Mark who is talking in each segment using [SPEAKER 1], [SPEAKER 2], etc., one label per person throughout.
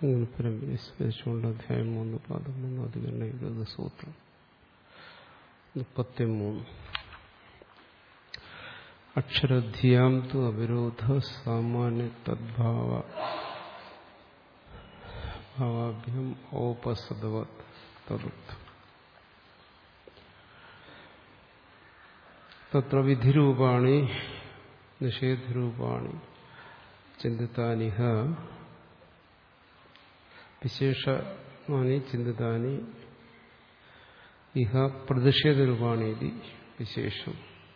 [SPEAKER 1] അങ്ങനെ പരമ്പരയെ സ്മരിച്ചുകൊണ്ട് അധ്യായം മൂന്ന് പാദം മൂന്ന് അധികരണ ഇരുപത് സൂത്രം മുപ്പത്തിമൂന്ന് അക്ഷരധ്യാം തു അവിരോധ സാമാന്യ തദ്ഭാവ ഭാവാഭ്യം ഓപസദവത് തദുക്തം തത്ര വിധിരൂപാണി നിഷേധരൂപാണി ചിന്തിത്താനിഹ വിശേഷമാനി ചിന്തിതാനി ഇഹ പ്രതിഷേധരൂപാണി ഇത് വിശേഷം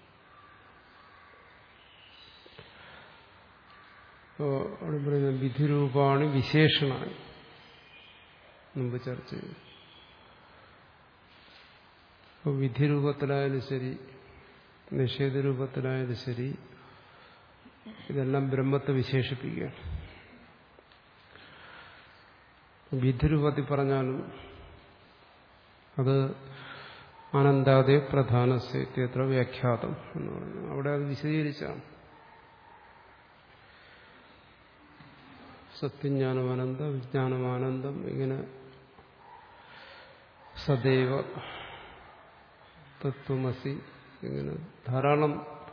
[SPEAKER 1] അവിടെ പറയുന്ന വിധിരൂപാണി വിശേഷണാണ് മുമ്പ് ചർച്ച ചെയ്തു അപ്പോൾ വിധിരൂപത്തിലായാലും ശരി നിഷേധരൂപത്തിലായാലും ശരി ഇതെല്ലാം ബ്രഹ്മത്തെ വിശേഷിപ്പിക്കുകയാണ് വിധിരൂപത്തിൽ പറഞ്ഞാലും അത് ആനന്ദാദേ പ്രധാന സത്യത്ര വ്യാഖ്യാതം എന്ന് പറഞ്ഞു അവിടെ അത് വിശദീകരിച്ചാണ് സത്യജ്ഞാനമാനന്ദം വിജ്ഞാനമാനന്ദം ഇങ്ങനെ സദൈവ തത്വമസി ഇങ്ങനെ ധാരാളം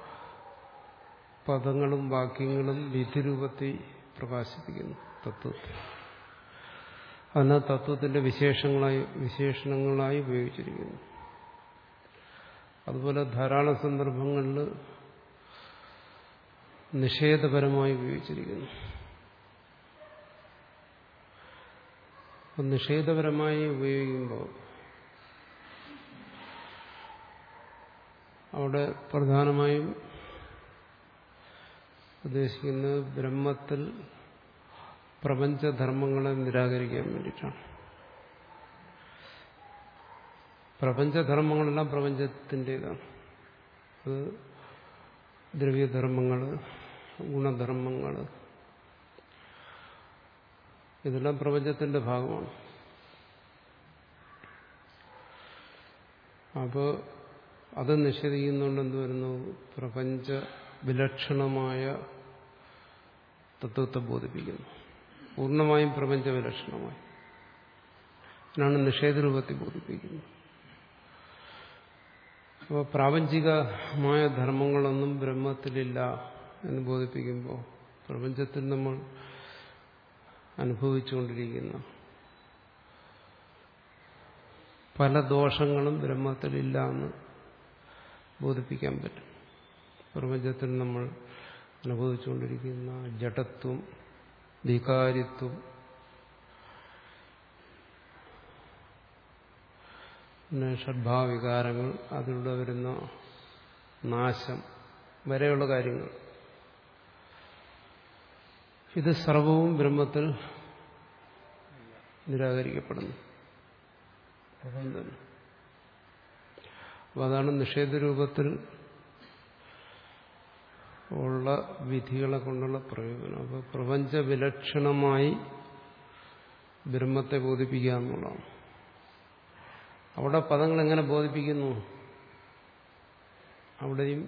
[SPEAKER 1] പദങ്ങളും വാക്യങ്ങളും വിധിരൂപത്തിൽ പ്രകാശിപ്പിക്കുന്നു തത്വത്തെ അതിന് തത്വത്തിന്റെ വിശേഷങ്ങളായി വിശേഷണങ്ങളായി ഉപയോഗിച്ചിരിക്കുന്നു അതുപോലെ ധാരാളം സന്ദർഭങ്ങളിൽ നിഷേധപരമായി ഉപയോഗിച്ചിരിക്കുന്നു നിഷേധപരമായി ഉപയോഗിക്കുമ്പോൾ അവിടെ പ്രധാനമായും ഉദ്ദേശിക്കുന്നത് ബ്രഹ്മത്തിൽ പ്രപഞ്ചധർമ്മങ്ങളെ നിരാകരിക്കാൻ വേണ്ടിയിട്ടാണ് പ്രപഞ്ചധർമ്മങ്ങളെല്ലാം പ്രപഞ്ചത്തിൻ്റെതാണ് അത് ദ്രവ്യധർമ്മങ്ങൾ ഗുണധർമ്മങ്ങൾ ഇതെല്ലാം പ്രപഞ്ചത്തിന്റെ ഭാഗമാണ് അപ്പോൾ അത് നിഷേധിക്കുന്നുണ്ട് എന്ത് വരുന്നു പ്രപഞ്ച വിലക്ഷണമായ തത്വത്തെ ബോധിപ്പിക്കുന്നു പൂർണ്ണമായും പ്രപഞ്ച വിലക്ഷണമായി അതിനാണ് നിഷേധരൂപത്തിൽ ബോധിപ്പിക്കുന്നത് അപ്പോൾ പ്രാപഞ്ചികമായ ധർമ്മങ്ങളൊന്നും ബ്രഹ്മത്തിലില്ല എന്ന് ബോധിപ്പിക്കുമ്പോൾ പ്രപഞ്ചത്തിൽ നമ്മൾ അനുഭവിച്ചുകൊണ്ടിരിക്കുന്ന പല ദോഷങ്ങളും ബ്രഹ്മത്തിലില്ല എന്ന് ബോധിപ്പിക്കാൻ പറ്റും പ്രപഞ്ചത്തിൽ നമ്മൾ അനുഭവിച്ചുകൊണ്ടിരിക്കുന്ന ജഡത്വം വികാരിത്വം പിന്നെ ഷഡ്ഭാവികാരങ്ങൾ അതിലൂടെ വരുന്ന നാശം വരെയുള്ള കാര്യങ്ങൾ ഇത് സർവവും ബ്രഹ്മത്തിൽ നിരാകരിക്കപ്പെടുന്നു അപ്പോൾ അതാണ് നിഷേധരൂപത്തിൽ ഉള്ള വിധികളെ കൊണ്ടുള്ള പ്രയോജനം അപ്പോൾ പ്രപഞ്ച വിലക്ഷണമായി ബ്രഹ്മത്തെ ബോധിപ്പിക്കുക എന്നുള്ളതാണ് അവിടെ പദങ്ങൾ എങ്ങനെ ബോധിപ്പിക്കുന്നു അവിടെയും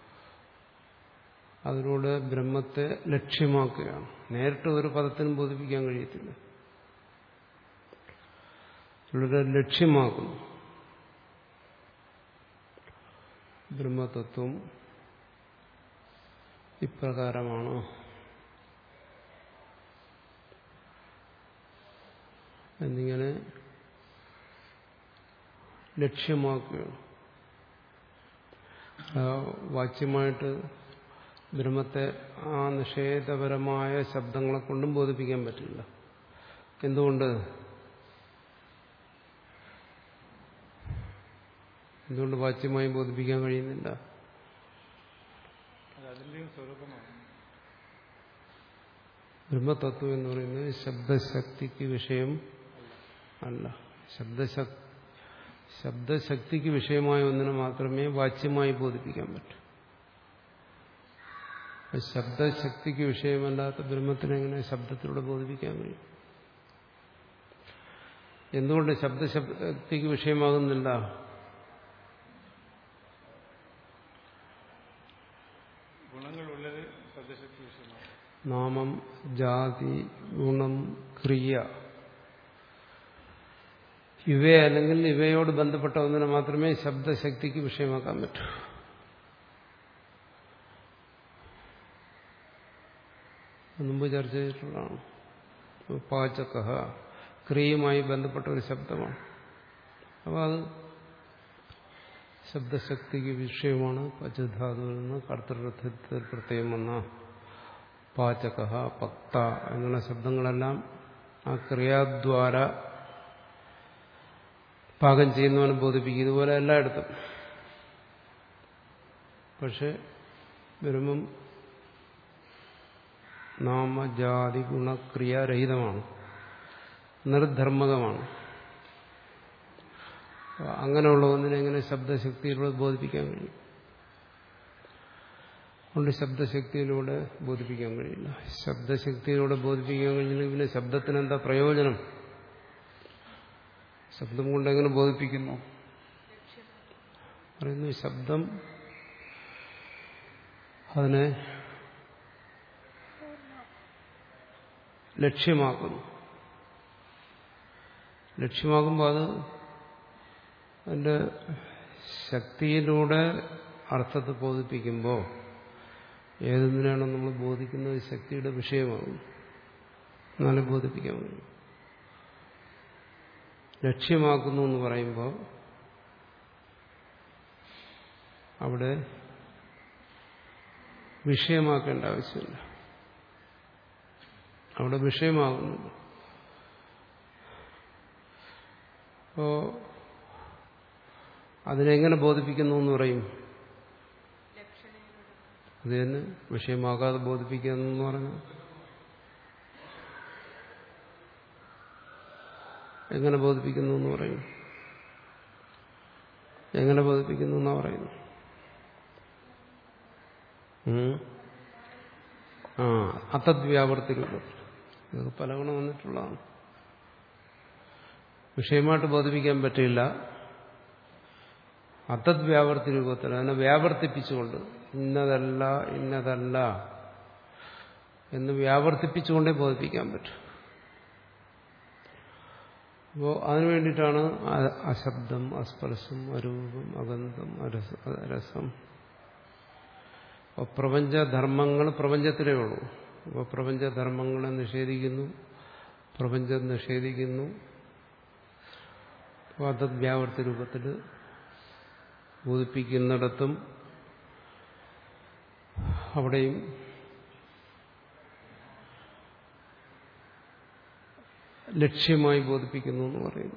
[SPEAKER 1] അതിലൂടെ ബ്രഹ്മത്തെ ലക്ഷ്യമാക്കുകയാണ് നേരിട്ട് ഒരു പദത്തിനും ബോധിപ്പിക്കാൻ കഴിയത്തില്ല ഇവിടെ ലക്ഷ്യമാക്കുന്നു ബ്രഹ്മതത്വം ഇപ്രകാരമാണ് എന്നിങ്ങനെ ലക്ഷ്യമാക്കുകയാണ് വാച്യമായിട്ട് ബ്രഹ്മത്തെ ആ നിഷേധപരമായ ശബ്ദങ്ങളെ കൊണ്ടും ബോധിപ്പിക്കാൻ പറ്റില്ല എന്തുകൊണ്ട് എന്തുകൊണ്ട് വാച്യമായി ബോധിപ്പിക്കാൻ കഴിയുന്നില്ല ബ്രഹ്മതത്വം എന്ന് പറയുന്നത് ശബ്ദശക്തിക്ക് വിഷയം അല്ല ശബ്ദശക്തി ശബ്ദശക്തിക്ക് വിഷയമായ ഒന്നിനെ മാത്രമേ വാച്യമായി ബോധിപ്പിക്കാൻ പറ്റൂ ശബ്ദശക്തിക്ക് വിഷയമല്ലാത്ത ബ്രഹ്മത്തിനെങ്ങനെ ശബ്ദത്തിലൂടെ ബോധിപ്പിക്കാൻ കഴിയും എന്തുകൊണ്ട് ശബ്ദശക്തിക്ക് വിഷയമാകുന്നില്ല
[SPEAKER 2] ഗുണങ്ങളുള്ളത് ശബ്ദശക്തി വിഷയമാണ്
[SPEAKER 1] നാമം ജാതി ഗുണം ക്രിയ ഇവയെ അല്ലെങ്കിൽ ഇവയോട് ബന്ധപ്പെട്ട ഒന്നിനെ മാത്രമേ ശബ്ദശക്തിക്ക് വിഷയമാക്കാൻ പറ്റൂ മുമ്പ് ചർച്ച ചെയ്തിട്ടുള്ളതാണ് പാചക ക്രിയയുമായി ബന്ധപ്പെട്ട ഒരു ശബ്ദമാണ് അപ്പോൾ അത് ശബ്ദശക്തിക്ക് വിഷയമാണ് പച്ചധാതുവിൽ നിന്ന് കർത്തൃത്വത്തിൽ പ്രത്യേകം വന്ന പാചക പക്ത എന്നുള്ള ശബ്ദങ്ങളെല്ലാം ആ ക്രിയാദ്വാര പാകം ചെയ്യുന്നവനെ ബോധിപ്പിക്കും ഇതുപോലെ എല്ലായിടത്തും പക്ഷെ വരുമ്പം നാമജാതി ഗുണക്രിയാരഹിതമാണ് നിർധർമ്മകമാണ് അങ്ങനെയുള്ള ഒന്നിനെ എങ്ങനെ ശബ്ദശക്തിയിലൂടെ ബോധിപ്പിക്കാൻ കഴിയും കൊണ്ട് ശബ്ദശക്തിയിലൂടെ ബോധിപ്പിക്കാൻ കഴിയില്ല ശബ്ദശക്തിയിലൂടെ ബോധിപ്പിക്കാൻ കഴിഞ്ഞില്ലെങ്കിൽ പിന്നെ ശബ്ദത്തിന് എന്താ പ്രയോജനം ശബ്ദം കൊണ്ട് എങ്ങനെ ബോധിപ്പിക്കുന്നു പറയുന്നു ശബ്ദം അതിനെ ലക്ഷ്യമാക്കുന്നു ലക്ഷ്യമാകുമ്പോൾ അത് അതിൻ്റെ ശക്തിയിലൂടെ അർത്ഥത്തെ ബോധിപ്പിക്കുമ്പോൾ ഏതെന്തിനാണോ നമ്മൾ ബോധിക്കുന്നത് ശക്തിയുടെ വിഷയമാകും എന്നാലേ ബോധിപ്പിക്കാൻ കഴിയും ലക്ഷ്യമാക്കുന്നു എന്ന് പറയുമ്പോൾ അവിടെ വിഷയമാക്കേണ്ട ആവശ്യമില്ല അവിടെ വിഷയമാകുന്നു അപ്പോ അതിനെങ്ങനെ ബോധിപ്പിക്കുന്നു എന്ന് പറയും അത് തന്നെ വിഷയമാകാതെ ബോധിപ്പിക്കുക എന്ന് പറഞ്ഞു എങ്ങനെ ബോധിപ്പിക്കുന്നു എന്ന് പറയും എങ്ങനെ ബോധിപ്പിക്കുന്നു എന്നാ പറയുന്നു ആ അത്തദ്വ്യാവർത്തി രൂപത്തിൽ ഇതൊക്കെ പലഗുണം വന്നിട്ടുള്ളതാണ് വിഷയമായിട്ട് ബോധിപ്പിക്കാൻ പറ്റില്ല അത്തദ്വ്യാവർത്തി രൂപത്തിൽ അതിനെ വ്യാവർത്തിപ്പിച്ചുകൊണ്ട് ഇന്നതല്ല ഇന്നതല്ല എന്ന് വ്യാവർത്തിപ്പിച്ചുകൊണ്ടേ ബോധിപ്പിക്കാൻ പറ്റും അപ്പോൾ അതിനു വേണ്ടിയിട്ടാണ് അശബ്ദം അസ്പർശം അരൂപം അഗന്ധം രസം അപ്പോൾ പ്രപഞ്ചധർമ്മങ്ങൾ പ്രപഞ്ചത്തിലേ ഉള്ളൂ അപ്പോൾ പ്രപഞ്ചധർമ്മങ്ങളെ നിഷേധിക്കുന്നു പ്രപഞ്ചം നിഷേധിക്കുന്നു അപ്പോൾ അത് വ്യാവർത്തി രൂപത്തിൽ ബോധിപ്പിക്കുന്നിടത്തും അവിടെയും ലക്ഷ്യമായി ബോധിപ്പിക്കുന്നു എന്ന് പറയുന്നു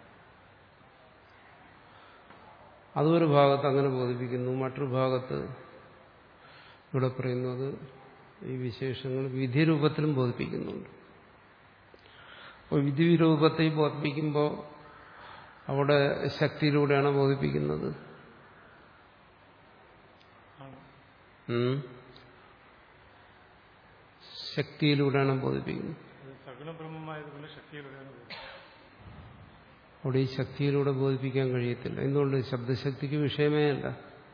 [SPEAKER 1] അതൊരു ഭാഗത്ത് അങ്ങനെ ബോധിപ്പിക്കുന്നു മറ്റൊരു ഭാഗത്ത് ഇവിടെ പറയുന്നത് ഈ വിശേഷങ്ങൾ വിധി രൂപത്തിലും ബോധിപ്പിക്കുന്നുണ്ട് അപ്പോൾ വിധി രൂപത്തെ ബോധിപ്പിക്കുമ്പോൾ അവിടെ ശക്തിയിലൂടെയാണ് ബോധിപ്പിക്കുന്നത് ശക്തിയിലൂടെയാണ് ബോധിപ്പിക്കുന്നത്
[SPEAKER 2] സഗുണബ്രഹ്മമായതുകൊണ്ട് ശക്തിയിലൂടെയാണ്
[SPEAKER 1] അവിടെ ഈ ശക്തിയിലൂടെ ബോധിപ്പിക്കാൻ കഴിയത്തില്ല എന്തുകൊണ്ട് ശബ്ദശക്തിക്ക് വിഷയമേ അല്ല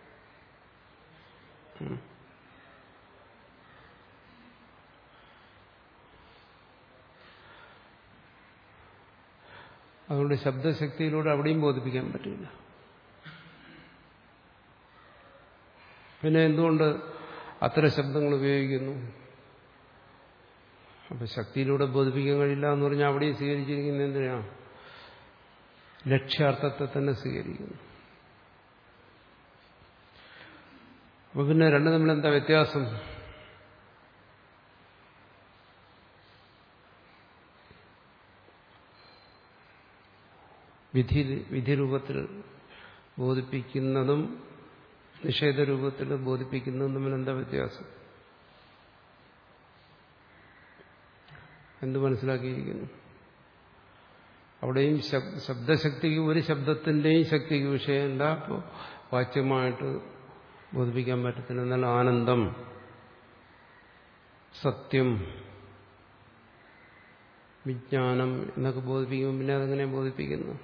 [SPEAKER 1] അതുകൊണ്ട് ശബ്ദശക്തിയിലൂടെ അവിടെയും ബോധിപ്പിക്കാൻ പറ്റില്ല പിന്നെ എന്തുകൊണ്ട് അത്തരം ശബ്ദങ്ങൾ ഉപയോഗിക്കുന്നു അപ്പൊ ശക്തിയിലൂടെ ബോധിപ്പിക്കാൻ കഴിയില്ല എന്ന് പറഞ്ഞാൽ അവിടെയും സ്വീകരിച്ചിരിക്കുന്ന എന്തിനാണ് ലക്ഷ്യാർത്ഥത്തെ തന്നെ സ്വീകരിക്കുന്നു അപ്പൊ പിന്നെ രണ്ടു തമ്മിൽ എന്താ വ്യത്യാസം വിധി വിധിരൂപത്തിൽ ബോധിപ്പിക്കുന്നതും നിഷേധരൂപത്തിൽ ബോധിപ്പിക്കുന്നതും തമ്മിൽ എന്താ വ്യത്യാസം എന്ത് മനസ്സിലാക്കിയിരിക്കുന്നു അവിടെയും ശബ്ദശക്തിക്ക് ഒരു ശബ്ദത്തിന്റെയും ശക്തിക്ക് വിഷയമല്ല അപ്പോൾ വാച്യമായിട്ട് ബോധിപ്പിക്കാൻ പറ്റത്തില്ല എന്നാൽ ആനന്ദം സത്യം വിജ്ഞാനം എന്നൊക്കെ ബോധിപ്പിക്കുമ്പോൾ പിന്നെ അതെങ്ങനെ ബോധിപ്പിക്കുന്നു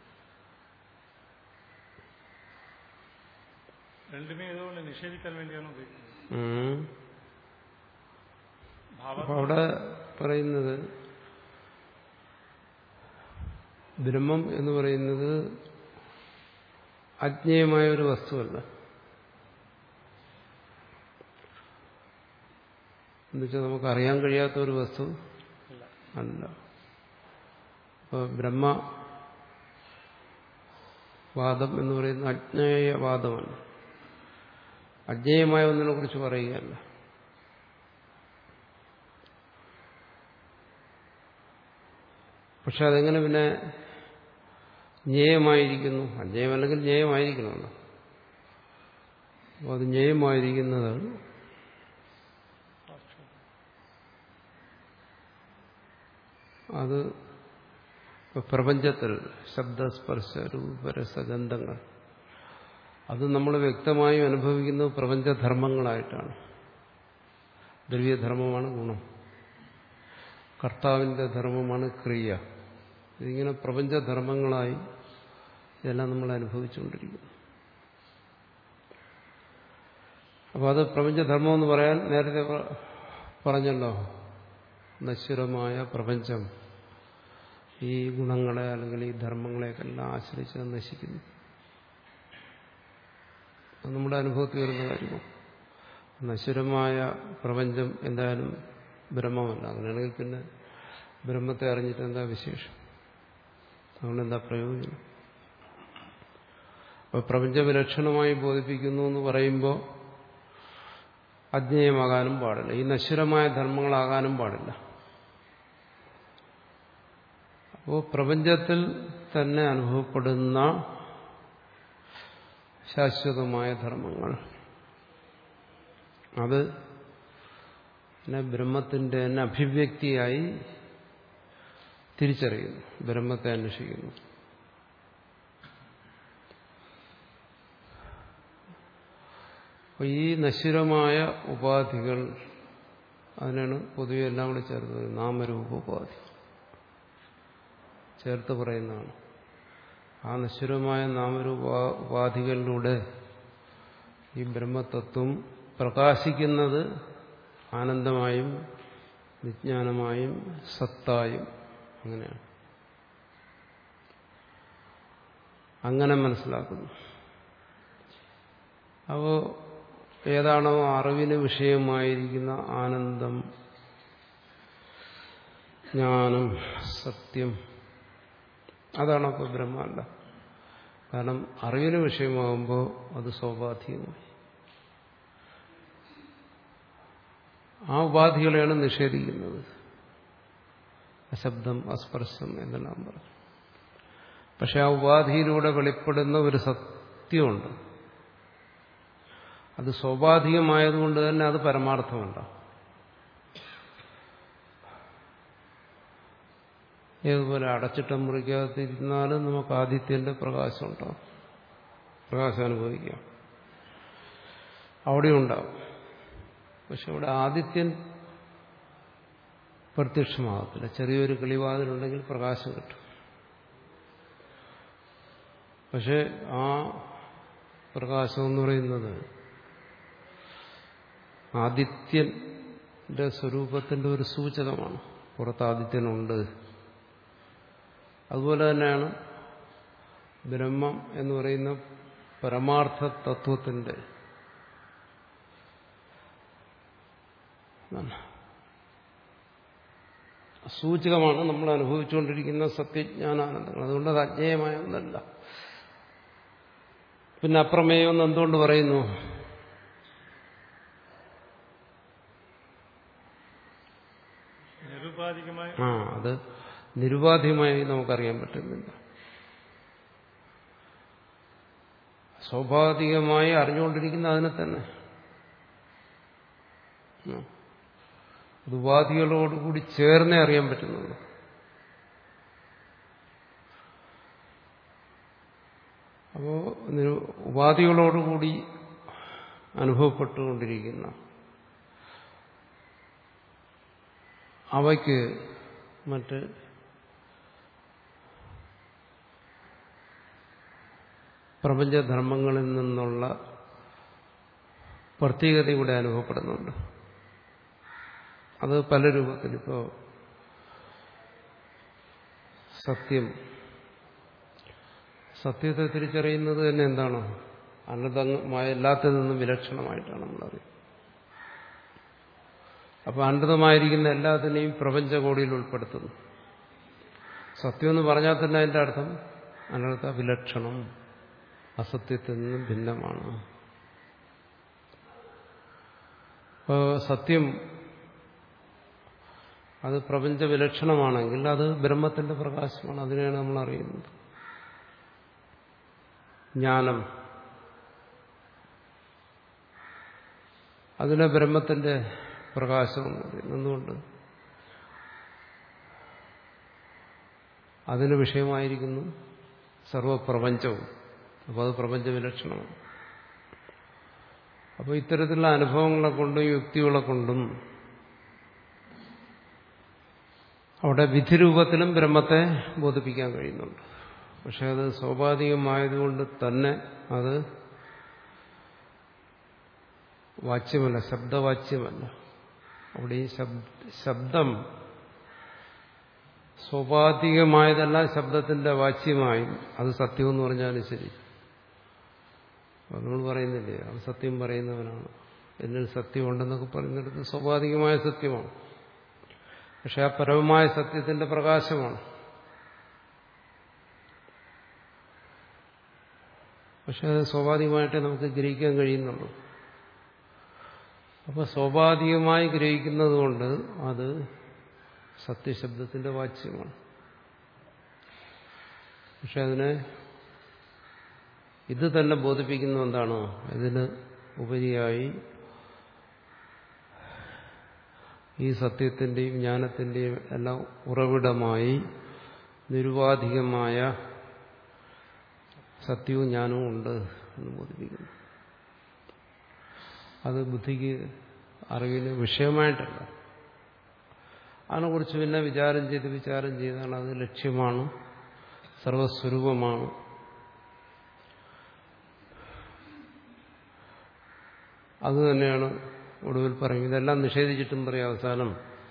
[SPEAKER 2] രണ്ടുമേ ഇതുകൊണ്ട് നിഷേധിക്കാൻ വേണ്ടിയാണ് ഉപയോഗിക്കുന്നത്
[SPEAKER 1] ഉം.
[SPEAKER 2] ഭാവ
[SPEAKER 1] അപ്പൊ അവിടെ പറയുന്നത് ബ്രഹ്മം എന്ന് പറയുന്നത് അജ്ഞേയമായ ഒരു വസ്തുവല്ല എന്നുവെച്ചാൽ നമുക്ക് അറിയാൻ കഴിയാത്ത ഒരു വസ്തു
[SPEAKER 2] ഇല്ല
[SPEAKER 1] അല്ല അപ്പോൾ ബ്രഹ്മവാദം എന്ന് പറയുന്ന അജ്ഞേയവാദമാണ് അജ്ഞേയമായ ഒന്നിനെ കുറിച്ച് പറയുകയല്ല പക്ഷെ അതെങ്ങനെ പിന്നെ ജ്ഞേയമായിരിക്കുന്നു അജ്ഞേയമല്ലെങ്കിൽ ജ്ഞേയമായിരിക്കണമല്ലോ അപ്പോൾ അത് ജ്ഞേയമായിരിക്കുന്നത് അത് പ്രപഞ്ചത്തിൽ ശബ്ദസ്പർശ രൂപരസഗന്ധങ്ങൾ അത് നമ്മൾ വ്യക്തമായും അനുഭവിക്കുന്നത് പ്രപഞ്ചധർമ്മങ്ങളായിട്ടാണ് ദ്രവ്യധർമ്മമാണ് ഗുണം കർത്താവിന്റെ ധർമ്മമാണ് ക്രിയ ഇതിങ്ങനെ പ്രപഞ്ചധർമ്മങ്ങളായി ഇതെല്ലാം നമ്മൾ അനുഭവിച്ചുകൊണ്ടിരിക്കുന്നു അപ്പോൾ അത് പ്രപഞ്ചധർമ്മം എന്ന് പറയാൻ നേരത്തെ പ- പറഞ്ഞല്ലോ നശ്വരമായ പ്രപഞ്ചം ഈ ഗുണങ്ങളെ അല്ലെങ്കിൽ ഈ ധർമ്മങ്ങളെയൊക്കെല്ലാം ആശ്രയിച്ച് അത് നശിക്കുന്നു അത് നമ്മുടെ അനുഭവത്തിൽ വരുന്ന കാര്യമാണ് നശ്വരമായ പ്രപഞ്ചം എന്തായാലും ബ്രഹ്മമല്ല അങ്ങനെയാണെങ്കിൽ പിന്നെ ബ്രഹ്മത്തെ അറിഞ്ഞിട്ട് എന്താ വിശേഷം അതുകൊണ്ട് എന്താ പ്രയോജനം അപ്പൊ പ്രപഞ്ചവിലക്ഷണമായി ബോധിപ്പിക്കുന്നു എന്ന് പറയുമ്പോൾ അജ്ഞേയമാകാനും പാടില്ല ഈ നശ്വരമായ ധർമ്മങ്ങളാകാനും പാടില്ല അപ്പോൾ പ്രപഞ്ചത്തിൽ തന്നെ അനുഭവപ്പെടുന്ന ശാശ്വതമായ ധർമ്മങ്ങൾ അത് പിന്നെ ബ്രഹ്മത്തിന്റെ തന്നെ അഭിവ്യക്തിയായി തിരിച്ചറിയുന്നു ബ്രഹ്മത്തെ അന്വേഷിക്കുന്നു അപ്പോൾ ഈ നശ്വരമായ ഉപാധികൾ അതിനാണ് പൊതുവെ എല്ലാം കൂടി ചേർത്തത് നാമരൂപ ഉപാധി ചേർത്ത് പറയുന്നതാണ് ആ നശ്വരമായ നാമരൂപ ഉപാധികളിലൂടെ ഈ ബ്രഹ്മതത്വം പ്രകാശിക്കുന്നത് ആനന്ദമായും വിജ്ഞാനമായും സത്തായും അങ്ങനെയാണ് അങ്ങനെ മനസ്സിലാക്കുന്നു അപ്പോൾ ഏതാണോ അറിവിന് വിഷയമായിരിക്കുന്ന ആനന്ദം ജ്ഞാനം സത്യം അതാണ് അപ്പോൾ ബ്രഹ്മല്ല കാരണം അറിവിന് വിഷയമാകുമ്പോൾ അത് സ്വാഭാവികമായി ആ ഉപാധികളെയാണ് നിഷേധിക്കുന്നത് അശബ്ദം അസ്പർശം എന്നെല്ലാം പറഞ്ഞു പക്ഷെ ആ ഉപാധിയിലൂടെ വെളിപ്പെടുന്ന ഒരു സത്യമുണ്ട് അത് സ്വാഭാവികമായതുകൊണ്ട് തന്നെ അത് പരമാർത്ഥമല്ല ഏതുപോലെ അടച്ചിട്ട മുറിക്കകത്തിരുന്നാലും നമുക്ക് ആദിത്യന്റെ പ്രകാശം ഉണ്ടാവും പ്രകാശം അനുഭവിക്കാം അവിടെ ഉണ്ടാവും പക്ഷെ അവിടെ ആദിത്യൻ പ്രത്യക്ഷമാകത്തില്ല ചെറിയൊരു കിളിവാതിലുണ്ടെങ്കിൽ പ്രകാശം കിട്ടും പക്ഷെ ആ പ്രകാശം എന്ന് പറയുന്നത് ആദിത്യന്റെ സ്വരൂപത്തിന്റെ ഒരു സൂചകമാണ് പുറത്ത് ആദിത്യനുണ്ട് അതുപോലെ തന്നെയാണ് ബ്രഹ്മം എന്ന് പറയുന്ന പരമാർത്ഥ തത്വത്തിന്റെ സൂചകമാണ് നമ്മൾ അനുഭവിച്ചുകൊണ്ടിരിക്കുന്ന സത്യജ്ഞാനാനന്ദങ്ങൾ അതുകൊണ്ട് അത് അജ്ഞേയമായ ഒന്നല്ല പിന്നെ അപ്രമേയം എന്ന് എന്തുകൊണ്ട് പറയുന്നു
[SPEAKER 2] നിരുപാധികമായി
[SPEAKER 1] ആ അത് നിരുപാധികമായി നമുക്കറിയാൻ പറ്റുന്നില്ല സ്വാഭാവികമായി അറിഞ്ഞുകൊണ്ടിരിക്കുന്ന അതിനെ തന്നെ ഉം. അത് ഉപാധികളോടുകൂടി ചേർന്നേ അറിയാൻ പറ്റുന്നുള്ളൂ അപ്പോ നിരു- ഉപാധികളോടുകൂടി അനുഭവപ്പെട്ടുകൊണ്ടിരിക്കുന്ന അവയ്ക്ക് മറ്റ് പ്രപഞ്ചധർമ്മങ്ങളിൽ നിന്നുള്ള പ്രത്യേകത ഇവിടെ അനുഭവപ്പെടുന്നുണ്ട് അത് പല രൂപത്തിൽ ഇപ്പോൾ സത്യം സത്യത്തെ തിരിച്ചറിയുന്നത് തന്നെ എന്താണ് അനൃതമായ എല്ലാത്തിൽ നിന്നും വിലക്ഷണമായിട്ടാണ് നമ്മളറിയുന്നത് അപ്പൊ അനൃതമായിരിക്കുന്ന എല്ലാത്തിനെയും പ്രപഞ്ചകോടിയിൽ ഉൾപ്പെടുത്തുന്നു സത്യം എന്ന് പറഞ്ഞാൽ തന്നെ അതിന്റെ അർത്ഥം അനർത്ഥ വിലക്ഷണം അസത്യത്തിൽ നിന്നും ഭിന്നമാണ് അപ്പോൾ സത്യം അത് പ്രപഞ്ച വിലക്ഷണമാണെങ്കിൽ അത് ബ്രഹ്മത്തിന്റെ പ്രകാശമാണ് അതിനെയാണ് നമ്മൾ അറിയുന്നത് ജ്ഞാനം അതിനെ ബ്രഹ്മത്തിന്റെ പ്രകാശം എന്ന് പറയുന്നത് എന്തുകൊണ്ട് അതിന് വിഷയമായിരിക്കുന്നു സർവപ്രപഞ്ചവും അപ്പോൾ അത് പ്രപഞ്ച വിലക്ഷണമാണ് അപ്പോൾ ഇത്തരത്തിലുള്ള അനുഭവങ്ങളെ കൊണ്ടും യുക്തികളെ കൊണ്ടും അവിടെ വിധിരൂപത്തിലും ബ്രഹ്മത്തെ ബോധിപ്പിക്കാൻ കഴിയുന്നുണ്ട് പക്ഷെ അത് സ്വാഭാവികമായതുകൊണ്ട് തന്നെ അത് വാച്യമല്ല ശബ്ദവാച്യമല്ല അവിടെ ഈ ശബ്ദം സ്വാഭാവികമായതെല്ലാം ശബ്ദത്തിന്റെ വാച്യമായി അത് സത്യം എന്ന് പറഞ്ഞാലും ശരി നമ്മൾ പറയുന്നില്ലേ അവൻ സത്യം പറയുന്നവനാണ് എന്നിൽ സത്യമുണ്ടെന്നൊക്കെ പറയുന്നിടത്ത് സ്വാഭാവികമായ സത്യമാണ് പക്ഷെ ആ പരമമായ സത്യത്തിന്റെ പ്രകാശമാണ് പക്ഷെ അത് സ്വാഭാവികമായിട്ടേ നമുക്ക് ഗ്രഹിക്കാൻ കഴിയുന്നുള്ളൂ അപ്പോൾ സ്വാഭാവികമായി ഗ്രഹിക്കുന്നത് കൊണ്ട് അത് സത്യശബ്ദത്തിന്റെ വാച്യമാണ് പക്ഷെ അതിനെ ഇത് തന്നെ ബോധിപ്പിക്കുന്ന എന്താണോ ഇതിന് ഉപരിയായി ഈ സത്യത്തിന്റെയും ജ്ഞാനത്തിന്റെയും എല്ലാം ഉറവിടമായി നിരുപാധികമായ സത്യവും ജ്ഞാനവും ഉണ്ട് എന്ന് ബോധിപ്പിക്കുന്നു അത് ബുദ്ധിക്ക് അറിവിന് വിഷയമായിട്ടല്ല അതിനെക്കുറിച്ച് പിന്നെ വിചാരം ചെയ്ത് വിചാരം ചെയ്താണ് അത് ലക്ഷ്യമാണ് സർവസ്വരൂപമാണ് അത് തന്നെയാണ് ഒടുവിൽ പറയും ഇതെല്ലാം നിഷേധിച്ചിട്ടും പറയും അവസാനം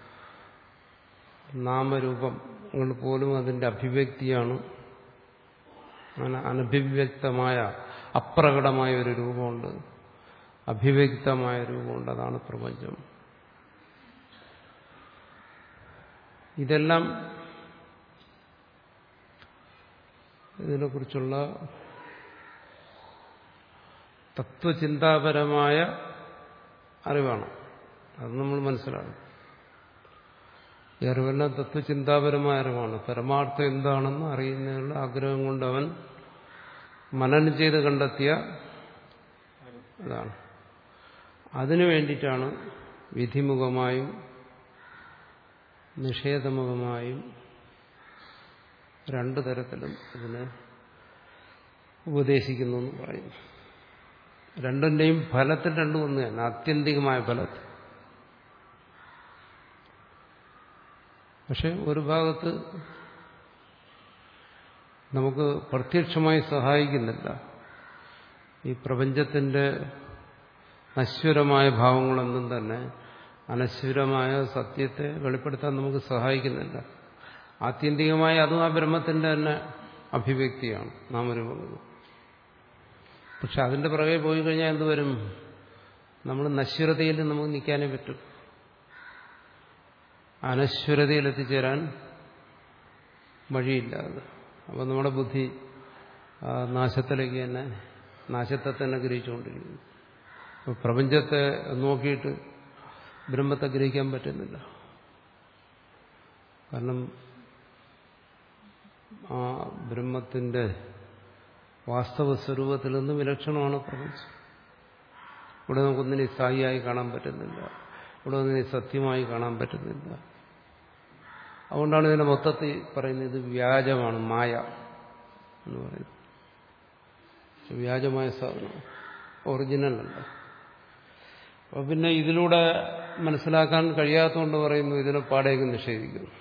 [SPEAKER 1] നാമരൂപങ്ങൾ പോലും അതിന്റെ അഭിവ്യക്തിയാണ് അങ്ങനെ അനഭിവ്യക്തമായ അപ്രകടമായ ഒരു രൂപമുണ്ട് അഭിവ്യക്തമായ രൂപമുണ്ട് അതാണ് പ്രപഞ്ചം ഇതെല്ലാം ഇതിനെക്കുറിച്ചുള്ള തത്വചിന്താപരമായ അറിവാണ് അത് നമ്മൾ മനസ്സിലാക്കണം ഈ അറിവെല്ലാം തത്വചിന്താപരമായ അറിവാണ് പരമാർത്ഥം എന്താണെന്ന് അറിയുന്നതിനുള്ള ആഗ്രഹം കൊണ്ട് അവൻ മനനം ചെയ്ത് കണ്ടെത്തിയ അതാണ് അതിനു വേണ്ടിയിട്ടാണ് വിധിമുഖമായും നിഷേധമുഖമായും രണ്ടു തരത്തിലും ഇതിനെ ഉപദേശിക്കുന്നു എന്ന് പറയുന്നു രണ്ടിന്റെയും ഫലത്തിൽ രണ്ടും ഒന്ന് തന്നെ ആത്യന്തികമായ ഫലത്തിൽ പക്ഷെ ഒരു ഭാഗത്ത് നമുക്ക് പ്രത്യക്ഷമായി സഹായിക്കുന്നില്ല ഈ പ്രപഞ്ചത്തിന്റെ നശ്വരമായ ഭാവങ്ങളൊന്നും തന്നെ അനശ്വരമായ സത്യത്തെ വെളിപ്പെടുത്താൻ നമുക്ക് സഹായിക്കുന്നില്ല ആത്യന്തികമായി അതും ആ ബ്രഹ്മത്തിന്റെ തന്നെ അഭിവ്യക്തിയാണ് നാമരൂപങ്ങൾ പക്ഷെ അതിന്റെ പുറകെ പോയി കഴിഞ്ഞാൽ എന്തുവരും നമ്മൾ നശ്വരതയിൽ നമുക്ക് നിൽക്കാനേ പറ്റും അനശ്വരതയിൽ എത്തിച്ചേരാൻ വഴിയില്ല അത് അപ്പം നമ്മുടെ ബുദ്ധി നാശത്തിലേക്ക് തന്നെ നാശത്തെ തന്നെ ഗ്രഹിച്ചുകൊണ്ടിരിക്കുന്നു അപ്പോൾ പ്രപഞ്ചത്തെ നോക്കിയിട്ട് ബ്രഹ്മത്തെ ഗ്രഹിക്കാൻ പറ്റുന്നില്ല കാരണം ആ ബ്രഹ്മത്തിന്റെ വാസ്തവ സ്വരൂപത്തിൽ നിന്ന് വിലക്ഷണമാണ് പ്രപഞ്ചം ഇവിടെ നമുക്കൊന്നിനെ സ്ഥായിയായി കാണാൻ പറ്റുന്നില്ല ഇവിടെ ഒന്നിനെ സത്യമായി കാണാൻ പറ്റുന്നില്ല അതുകൊണ്ടാണ് ഇതിനെ മൊത്തത്തിൽ പറയുന്നത് ഇത് വ്യാജമാണ് മായ എന്ന് പറയുന്നത് വ്യാജമായ സാധനം ഒറിജിനൽ അല്ല അപ്പോൾ പിന്നെ ഇതിലൂടെ മനസ്സിലാക്കാൻ കഴിയാത്തതുകൊണ്ട് പറയുന്നു ഇതിനെ പാടേക്ക് നിഷേധിക്കുന്നു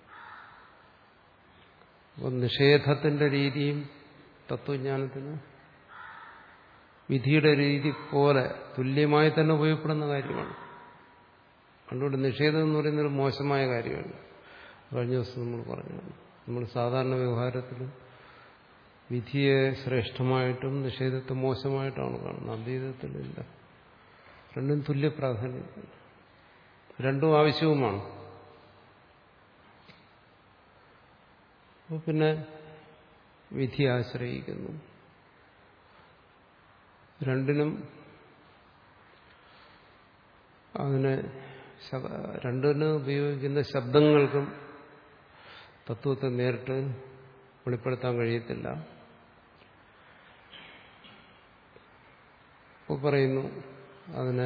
[SPEAKER 1] അപ്പം നിഷേധത്തിന്റെ രീതിയും തത്വജ്ഞാനത്തിന് വിധിയുടെ രീതി പോലെ തുല്യമായി തന്നെ ഉപയോഗപ്പെടുന്ന കാര്യമാണ് അതുകൊണ്ട് നിഷേധം എന്ന് പറയുന്നൊരു മോശമായ കാര്യമല്ല കഴിഞ്ഞ ദിവസം നമ്മൾ പറഞ്ഞു നമ്മൾ സാധാരണ വ്യവഹാരത്തിൽ വിധിയെ ശ്രേഷ്ഠമായിട്ടും നിഷേധത്തെ മോശമായിട്ടാണ് കാണുന്നത് അദ്വൈതത്തിലില്ല രണ്ടും തുല്യ പ്രാധാന്യം രണ്ടും ആവശ്യവുമാണ് അപ്പോൾ പിന്നെ വിധി ആശ്രയിക്കുന്നു രണ്ടിനും അതിനെ രണ്ടിനും ഉപയോഗിക്കുന്ന ശബ്ദങ്ങൾക്കും തത്വത്തെ നേരിട്ട് വെളിപ്പെടുത്താൻ കഴിയത്തില്ല ഇപ്പോൾ പറയുന്നു അതിനെ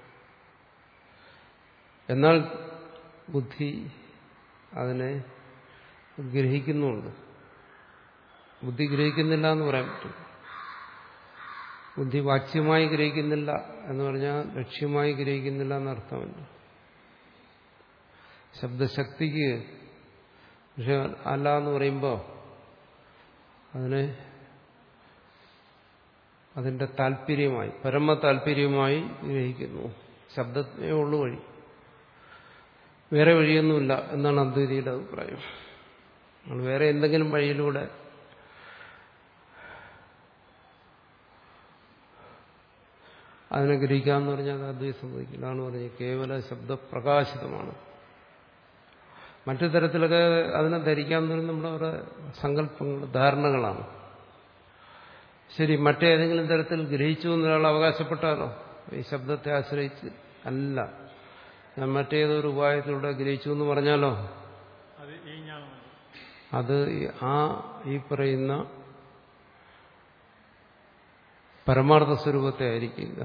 [SPEAKER 1] എന്നാൽ ബുദ്ധി അതിനെ ഗ്രഹിക്കുന്നുണ്ട് ബുദ്ധി ഗ്രഹിക്കുന്നില്ല എന്ന് പറയാൻ പറ്റും ബുദ്ധി വാച്യമായി ഗ്രഹിക്കുന്നില്ല എന്ന് പറഞ്ഞാൽ ലക്ഷ്യമായി ഗ്രഹിക്കുന്നില്ല എന്നർത്ഥമല്ല ശബ്ദശക്തിക്ക് പക്ഷെ അല്ല എന്ന് പറയുമ്പോൾ അതിനെ അതിന്റെ താല്പര്യമായി പരമ താല്പര്യമായി ഗ്രഹിക്കുന്നു ശബ്ദത്തിനേ ഉള്ളു വഴി വേറെ വഴിയൊന്നുമില്ല എന്നാണ് അദ്വൈതിയുടെ അഭിപ്രായം വേറെ എന്തെങ്കിലും വഴിയിലൂടെ അതിനെ ഗ്രഹിക്കാമെന്ന് പറഞ്ഞാൽ അത് അദ്വൈതം സംഭവിക്കില്ല എന്ന് പറഞ്ഞത് കേവല ശബ്ദപ്രകാശിതമാണ് മറ്റു തരത്തിലൊക്കെ അതിനെ ധരിക്കാമെന്ന് പറയുന്നത് നമ്മുടെ ഓരോ സങ്കല്പങ്ങൾ ധാരണകളാണ് ശരി മറ്റേതെങ്കിലും തരത്തിൽ ഗ്രഹിച്ചു എന്നൊരാൾ അവകാശപ്പെട്ടാലോ ഈ ശബ്ദത്തെ ആശ്രയിച്ച് അല്ല ഞാൻ മറ്റേതൊരു ഉപായത്തിലൂടെ ഗ്രഹിച്ചു എന്ന് പറഞ്ഞാലോ
[SPEAKER 2] അത് ഈ ജ്ഞാനമല്ല
[SPEAKER 1] അത് ആ ഈ പറയുന്ന പരമാർത്ഥ സ്വരൂപത്തെ ആയിരിക്കില്ല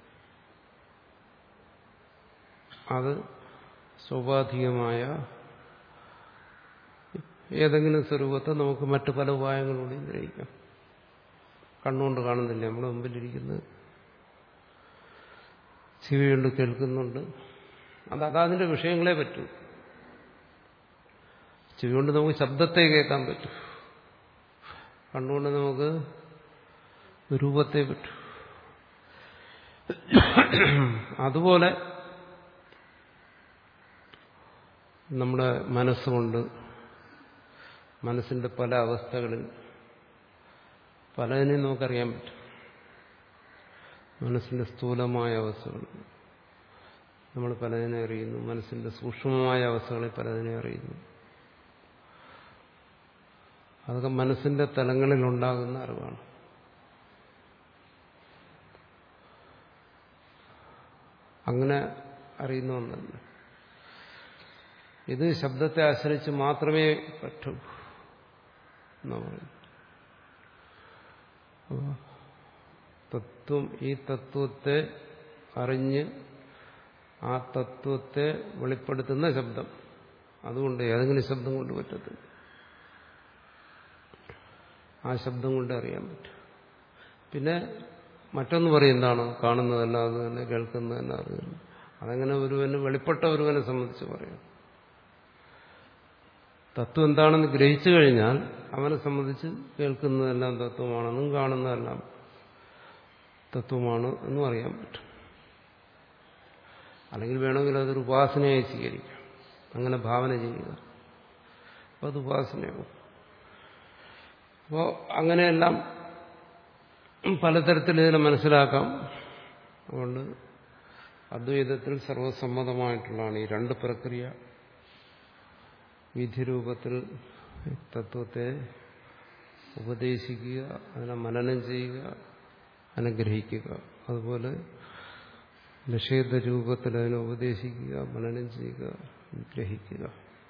[SPEAKER 1] അത് സ്വാഭാവികമായ ഏതെങ്കിലും സ്വരൂപത്തെ നമുക്ക് മറ്റു പല ഉപായങ്ങളോടെയും ഗ്രഹിക്കാം കണ്ണുകൊണ്ട് കാണുന്നില്ല നമ്മുടെ മുമ്പിലിരിക്കുന്നത് ചെവി കൊണ്ട് കേൾക്കുന്നുണ്ട് അത് അതതിന്റെ വിഷയങ്ങളെ പറ്റൂ ചെവി കൊണ്ട് നമുക്ക് ശബ്ദത്തെ കേൾക്കാൻ പറ്റും കണ്ണുകൊണ്ട് നമുക്ക് രൂപത്തെ പറ്റൂ അതുപോലെ നമ്മുടെ മനസ്സുകൊണ്ട് മനസ്സിന്റെ പല അവസ്ഥകളിൽ പലതിനെയും നമുക്കറിയാൻ പറ്റും മനസ്സിന്റെ സ്ഥൂലമായ അവസ്ഥകൾ നമ്മൾ പലതിനെ അറിയുന്നു മനസ്സിന്റെ സൂക്ഷ്മമായ അവസ്ഥകളിൽ പലതിനെ അറിയുന്നു അതൊക്കെ മനസ്സിന്റെ തലങ്ങളിൽ ഉണ്ടാകുന്ന അറിവാണ് അങ്ങനെ അറിയുന്ന ഒന്നല്ല ഇത് ശബ്ദത്തെ ആശ്രയിച്ച് മാത്രമേ പറ്റൂ എന്നാ പറയുന്നത് തത്വം ഈ തത്വത്തെ അറിഞ്ഞ് ആ തത്വത്തെ വെളിപ്പെടുത്തുന്ന ശബ്ദം അതുകൊണ്ട് ഏതെങ്കിലും ശബ്ദം കൊണ്ട് പറ്റത്തില്ല ആ ശബ്ദം കൊണ്ട് അറിയാൻ പറ്റും പിന്നെ മറ്റൊന്ന് പറയും എന്താണ് കാണുന്നതല്ല അത് തന്നെ കേൾക്കുന്നതല്ല അത് തന്നെ അതങ്ങനെ ഒരുവന് വെളിപ്പെട്ട ഒരുവനെ സംബന്ധിച്ച് പറയാം തത്വം എന്താണെന്ന് ഗ്രഹിച്ചു കഴിഞ്ഞാൽ അവനെ സംബന്ധിച്ച് കേൾക്കുന്നതെല്ലാം തത്വമാണെന്നും കാണുന്നതെല്ലാം തത്വമാണ് എന്നും അറിയാൻ പറ്റും അല്ലെങ്കിൽ വേണമെങ്കിൽ അതൊരു ഉപാസനയായി സ്വീകരിക്കാം അങ്ങനെ ഭാവന ചെയ്യുക അപ്പോൾ അത് ഉപാസനയാവും അപ്പോൾ അങ്ങനെയെല്ലാം പലതരത്തിൽ ഇതിനെ മനസ്സിലാക്കാം അതുകൊണ്ട് അദ്വൈതത്തിൽ സർവസമ്മതമായിട്ടുള്ളതാണ് ഈ രണ്ട് പ്രക്രിയ വിധിരൂപത്തിൽ തത്വത്തെ ഉപദേശിക്കുക അതിനെ മനനം ചെയ്യുക അനുഗ്രഹിക്കുക അതുപോലെ നിഷേധ രൂപത്തിൽ അതിനെ ഉപദേശിക്കുക മനനം ചെയ്യുക ഗ്രഹിക്കുക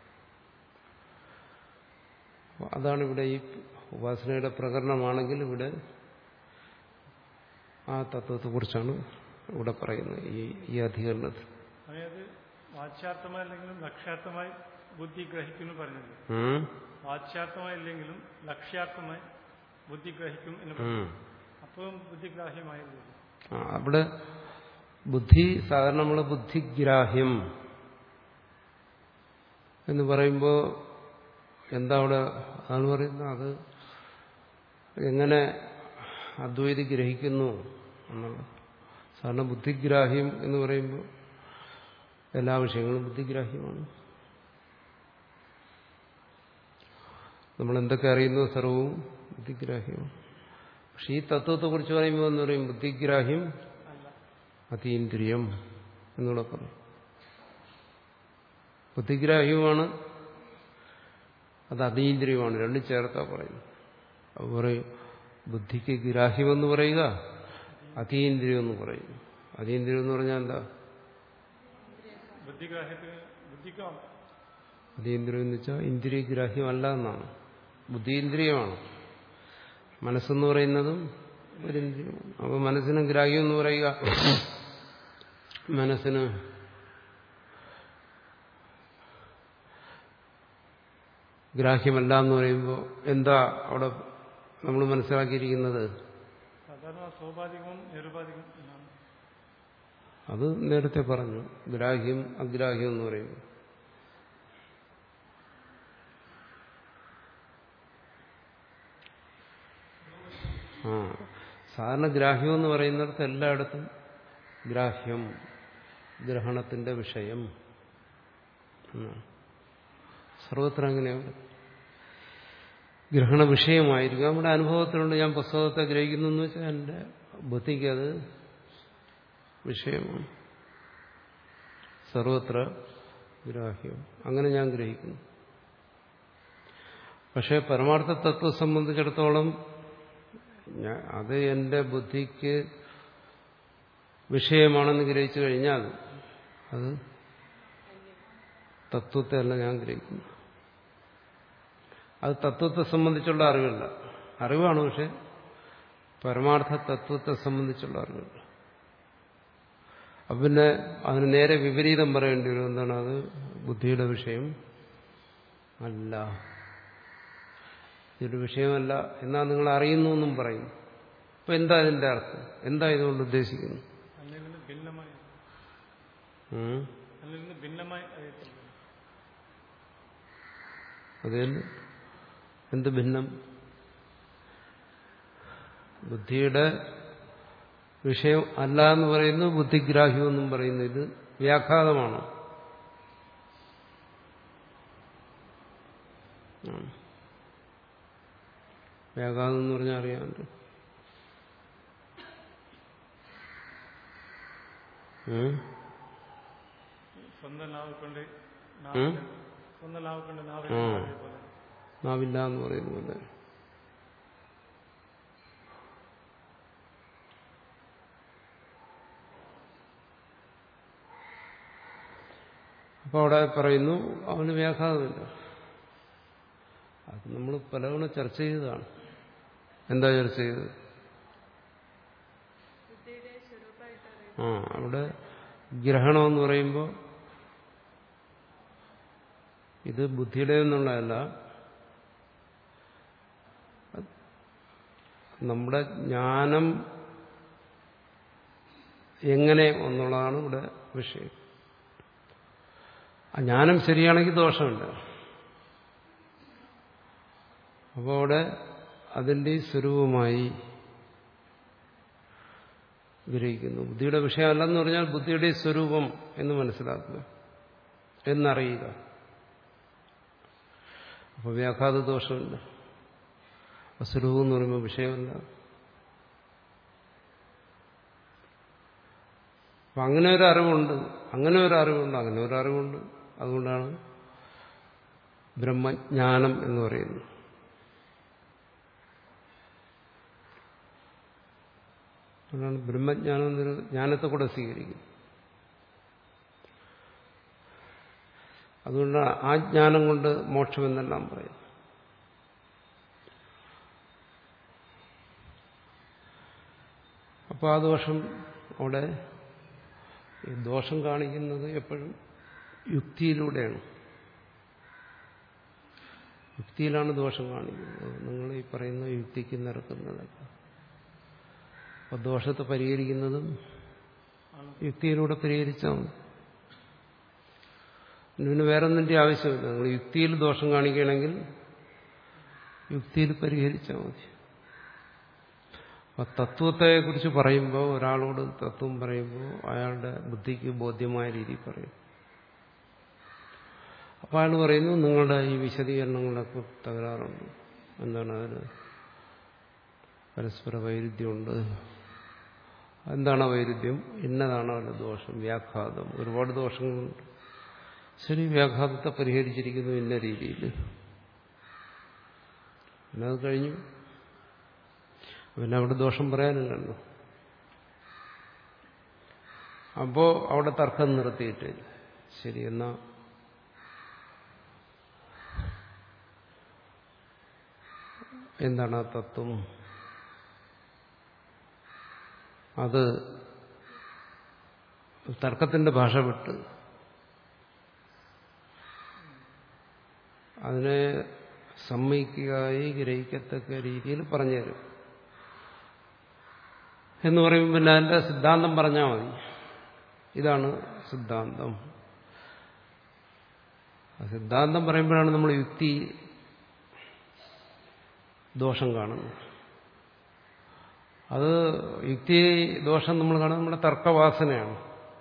[SPEAKER 1] അതാണ് ഇവിടെ ഈ ഉപാസനയുടെ പ്രകരണമാണെങ്കിൽ ഇവിടെ ആ തത്വത്തെക്കുറിച്ചാണ് ഇവിടെ പറയുന്നത് ഈ ഈ അധികരണത്തിൽ
[SPEAKER 2] അതായത് വാച്യാർത്ഥമായി അല്ലെങ്കിലും ലക്ഷ്യാർത്ഥമായി ബുദ്ധി ഗ്രഹിക്കുന്നു പറഞ്ഞത്
[SPEAKER 1] ഉം?
[SPEAKER 2] വാച്യാർത്ഥമായി അല്ലെങ്കിലും ലക്ഷ്യാർത്ഥമായി ബുദ്ധി ഗ്രഹിക്കും എന്ന് പറഞ്ഞു
[SPEAKER 1] ഉം.
[SPEAKER 2] അപ്പോഴും ബുദ്ധിഗ്രാഹ്യമായിരുന്നു
[SPEAKER 1] ആ, അവിടെ ബുദ്ധി സാധാരണ നമ്മൾ ബുദ്ധിഗ്രാഹ്യം എന്ന് പറയുമ്പോൾ എന്താ അവിടെ അതാണ് പറയുന്നത് അത് എങ്ങനെ അദ്വൈതി ഗ്രഹിക്കുന്നു എന്നുള്ളത് സാധാരണ ബുദ്ധിഗ്രാഹ്യം എന്ന് പറയുമ്പോൾ എല്ലാ വിഷയങ്ങളും ബുദ്ധിഗ്രാഹ്യമാണ് നമ്മൾ എന്തൊക്കെ അറിയുന്നു സർവവും ബുദ്ധിഗ്രാഹ്യമാണ് പക്ഷെ ഈ തത്വത്തെക്കുറിച്ച് പറയുമ്പോൾ എന്ന് പറയും ബുദ്ധിഗ്രാഹ്യം
[SPEAKER 2] അല്ല
[SPEAKER 1] അതീന്ദ്രിയം എന്നുള്ള പറയും ബുദ്ധിഗ്രാഹ്യമാണ് അത് അതീന്ദ്രിയമാണ് രണ്ടും ചേർത്താ പറയുന്നു അത് പറയും ബുദ്ധിക്ക് ഗ്രാഹ്യമെന്ന് പറയുക അതീന്ദ്രിയം എന്ന് പറയും അതീന്ദ്രിയം എന്ന് പറഞ്ഞാൽ എന്താ
[SPEAKER 2] ബുദ്ധിഗ്രാഹ്യത്തിന് ബുദ്ധിക്കാണ്
[SPEAKER 1] അതീന്ദ്രിയം എന്ന് വെച്ചാൽ ഇന്ദ്രിയഗ്രാഹ്യമല്ല എന്നാണ് ബുദ്ധീന്ദ്രിയമാണ് മനസ്സെന്ന് പറയുന്നതും ഒരു ഇന്ദ്രിയമാണ് അപ്പോൾ മനസ്സിന് ഗ്രാഹ്യം എന്ന് പറയുക മനസ്സിന് ഗ്രാഹ്യമല്ല എന്ന് പറയുമ്പോൾ എന്താ അവിടെ നമ്മൾ മനസ്സിലാക്കിയിരിക്കുന്നത്
[SPEAKER 2] സാധാരണ സ്വാഭാവികവും നിരുപാധികവും എന്നാണ്
[SPEAKER 1] അത് നേരത്തെ പറഞ്ഞു ഗ്രാഹ്യം അഗ്രാഹ്യം എന്ന് പറയുമ്പോൾ ആ സാധാരണ ഗ്രാഹ്യം എന്ന് പറയുന്നിടത്ത് എല്ലായിടത്തും ഗ്രാഹ്യം ഗ്രഹണത്തിന്റെ വിഷയം എന്നാണ്. സർവത്ര അങ്ങനെയാണ് ഗ്രഹണ വിഷയമായിരിക്കും നമ്മുടെ അനുഭവത്തിലുണ്ട് ഞാൻ പുസ്തകത്തെ ഗ്രഹിക്കുന്നു എന്ന് വെച്ചാൽ എൻ്റെ ബുദ്ധിക്ക് അത് വിഷയമാണ് സർവത്ര ഗ്രാഹ്യം അങ്ങനെ ഞാൻ ഗ്രഹിക്കുന്നു പക്ഷേ പരമാർത്ഥ തത്വം സംബന്ധിച്ചിടത്തോളം ഞാൻ അത് എൻ്റെ ബുദ്ധിക്ക് വിഷയമാണെന്ന് ഗ്രഹിച്ചു കഴിഞ്ഞാൽ അത് തത്വത്തെ അല്ല ഞാൻ ഗ്രഹിക്കുന്നു അത് തത്വത്തെ സംബന്ധിച്ചുള്ള അറിവല്ല അറിവാണ് പക്ഷെ പരമാർത്ഥ തത്വത്തെ സംബന്ധിച്ചുള്ള അറിവല്ല അപ്പം പിന്നെ അതിന് നേരെ വിപരീതം പറയേണ്ടി വരും എന്താണ് അത് ബുദ്ധിയുടെ വിഷയം അല്ല ഇതൊരു വിഷയമല്ല എന്നാ നിങ്ങൾ അറിയുന്നു എന്നും പറയും അപ്പൊ എന്താ ഇതിന്റെ അർത്ഥം എന്താ ഇതുകൊണ്ട് ഉദ്ദേശിക്കുന്നു
[SPEAKER 2] അല്ലിൽ നിന്ന് ഭിന്നമായി
[SPEAKER 1] ഉം?
[SPEAKER 2] അല്ലിൽ നിന്ന് ഭിന്നമായി അറിയത്തില്ല
[SPEAKER 1] അത് തന്നെ എന്ത് ഭിന്നം ബുദ്ധിയുടെ വിഷയം അല്ല എന്ന് പറയുന്നു ബുദ്ധിഗ്രാഹ്യം എന്നും പറയുന്നു ഇത് വ്യാഘാതമാണ് ഉം. വ്യാഘാതം എന്ന് പറഞ്ഞാൽ അറിയാമല്ലോ ഉം?
[SPEAKER 2] സ്വന്തം നാവ് കൊണ്ട്
[SPEAKER 1] ഉം?
[SPEAKER 2] നാവിൽ സ്വന്തം നാവ് കൊണ്ട് നാവിൽ
[SPEAKER 1] ആ.
[SPEAKER 2] പോലെ
[SPEAKER 1] നാവില്ല എന്ന് പറയുന്ന പോലെ അപ്പോൾ അവിടെ പറയുന്നു അവന് വ്യാഘാതമില്ല അത് നമ്മൾ പലതവണ ചർച്ച ചെയ്തതാണ് എന്താ ചർച്ച ചെയ്തത് ആ അവിടെ ഗ്രഹണം എന്ന് പറയുമ്പോൾ ഇത് ബുദ്ധിയുടെ എന്നുള്ളതല്ല നമ്മുടെ ജ്ഞാനം എങ്ങനെ എന്നുള്ളതാണ് ഇവിടെ വിഷയം ആ ജ്ഞാനം ശരിയാണെങ്കിൽ ദോഷമില്ല അപ്പോൾ അവിടെ അതിൻ്റെ സ്വരൂപമായി ഗ്രഹിക്കുന്നു ബുദ്ധിയുടെ വിഷയമല്ലെന്ന് പറഞ്ഞാൽ ബുദ്ധിയുടെ സ്വരൂപം എന്ന് മനസ്സിലാക്കുക എന്നറിയുക അപ്പോൾ വ്യാഘാത ദോഷമില്ല അസ്വരൂപം എന്ന് പറയുമ്പോൾ വിഷയമല്ല അപ്പം അങ്ങനെ ഒരു അറിവുണ്ട് അങ്ങനെ ഒരു അറിവുണ്ട് അങ്ങനെ ഒരു അറിവുണ്ട് അതുകൊണ്ടാണ് ബ്രഹ്മജ്ഞാനം എന്ന് പറയുന്നത് അതുകൊണ്ടാണ് ബ്രഹ്മജ്ഞാനം എന്നൊരു ജ്ഞാനത്തെ കൂടെ സ്വീകരിക്കും അതുകൊണ്ട് ആ ജ്ഞാനം കൊണ്ട് മോക്ഷമെന്നെല്ലാം പറയും അപ്പോൾ ആ ദോഷം അവിടെ ഈ ദോഷം കാണിക്കുന്നത് എപ്പോഴും യുക്തിയിലൂടെയാണ് യുക്തിയിലാണ് ദോഷം കാണിക്കുന്നത് നിങ്ങൾ ഈ പറയുന്ന യുക്തിക്ക് നിരക്കുന്നതൊക്കെ അപ്പോൾ ദോഷത്തെ പരിഹരിക്കുന്നതും
[SPEAKER 2] ആണ്
[SPEAKER 1] യുക്തിയിലൂടെ പരിഹരിച്ചാൽ മതി പിന്നെ വേറെ ഒന്നിന്റെ ആവശ്യമില്ല നിങ്ങൾ യുക്തിയിൽ ദോഷം കാണിക്കുകയാണെങ്കിൽ യുക്തിയിൽ പരിഹരിച്ചാൽ മതി അപ്പൊ തത്വത്തെക്കുറിച്ച് പറയുമ്പോൾ ഒരാളോട് തത്വം പറയുമ്പോൾ അയാളുടെ ബുദ്ധിക്ക് ബോധ്യമായ രീതിയിൽ പറയും അപ്പോൾ അയാൾ പറയുന്നു നിങ്ങളുടെ ഈ വിശദീകരണങ്ങളൊക്കെ തകരാറുണ്ട് എന്താണ് അതിന് പരസ്പര വൈരുദ്ധ്യമുണ്ട് എന്താണ് ആ വൈരുദ്ധ്യം ഇന്നതാണ് അവരുടെ ദോഷം വ്യാഘാതം ഒരുപാട് ദോഷങ്ങളുണ്ട് ശരി വ്യാഘാതത്തെ പരിഹരിച്ചിരിക്കുന്നു ഇന്ന രീതിയിൽ പിന്നെ അത് കഴിഞ്ഞു പിന്നെ അവിടെ ദോഷം പറയാനില്ലല്ലോ അപ്പോ അവിടെ തർക്കം നിർത്തിയിട്ട് ശരി എന്നാ എന്താണ് ആ തത്വം അത് തർക്കത്തിന്റെ ഭാഷ വിട്ട് അതിനെ സമ്മതിക്കുകയായി ഗ്രഹിക്കത്തക്ക രീതിയിൽ പറഞ്ഞുതരും എന്ന് പറയുമ്പോൾ പിന്നെ അതിന്റെ സിദ്ധാന്തം പറഞ്ഞാൽ മതി ഇതാണ് സിദ്ധാന്തം ആ സിദ്ധാന്തം പറയുമ്പോഴാണ് നമ്മൾ യുക്തി ദോഷം കാണുന്നത് അത് യുക്തി ദോഷം നമ്മൾ കാണുന്നത് നമ്മുടെ തർക്കവാസനയാണ്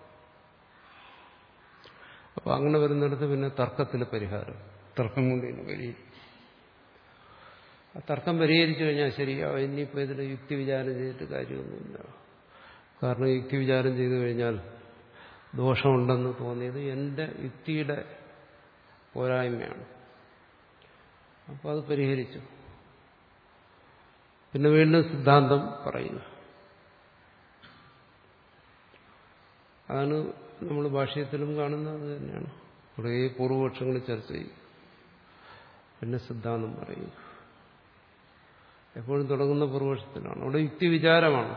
[SPEAKER 1] അപ്പൊ അങ്ങനെ വരുന്നിടത്ത് പിന്നെ തർക്കത്തിൽ പരിഹാരം തർക്കം കൊണ്ട് തന്നെ പരിഹരിക്കും ആ തർക്കം പരിഹരിച്ചു കഴിഞ്ഞാൽ ശരിയാ ഇനിയിപ്പോൾ ഇതിൽ യുക്തി വിചാരം ചെയ്തിട്ട് കാര്യമൊന്നുമില്ല കാരണം യുക്തി വിചാരം ചെയ്തു കഴിഞ്ഞാൽ ദോഷമുണ്ടെന്ന് തോന്നിയത് എൻ്റെ യുക്തിയുടെ പോരായ്മയാണ് അപ്പോൾ അത് പരിഹരിച്ചു പിന്നെ വീണ്ടും സിദ്ധാന്തം പറയുക അതാണ് നമ്മൾ ഭാഷ്യത്തിലും കാണുന്നത് അത് തന്നെയാണ് കുറേ പൂർവപക്ഷങ്ങൾ ചർച്ച ചെയ്യും പിന്നെ സിദ്ധാന്തം പറയും എപ്പോഴും തുടങ്ങുന്ന പൂർവപക്ഷത്തിലാണ് അവിടെ യുക്തി വിചാരമാണ്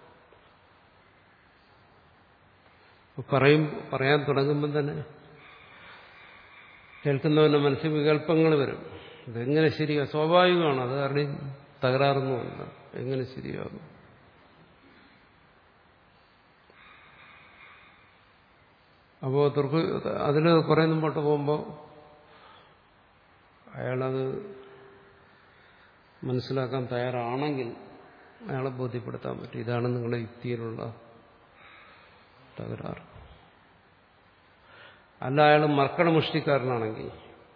[SPEAKER 1] പറയും പറയാൻ തുടങ്ങുമ്പോൾ തന്നെ കേൾക്കുന്നവന്റെ മനസ്സിൽ വികല്പങ്ങൾ വരും ഇതെങ്ങനെ ശരിയാ സ്വാഭാവികമാണ് അത് ആരുടെയും തകരാറൊന്നുമല്ല എങ്ങനെ ശരിയാകും അപ്പോൾ തുർക്ക് അതിൽ കുറെ മുമ്പോട്ട് പോകുമ്പോൾ അയാളത് മനസ്സിലാക്കാൻ തയ്യാറാണെങ്കിൽ അയാളെ ബോധ്യപ്പെടുത്താൻ പറ്റും ഇതാണ് നിങ്ങളുടെ യുക്തിയിലുള്ള തകരാറ് അല്ല അയാൾ മർക്കട മുഷ്ടിക്കാരനാണെങ്കിൽ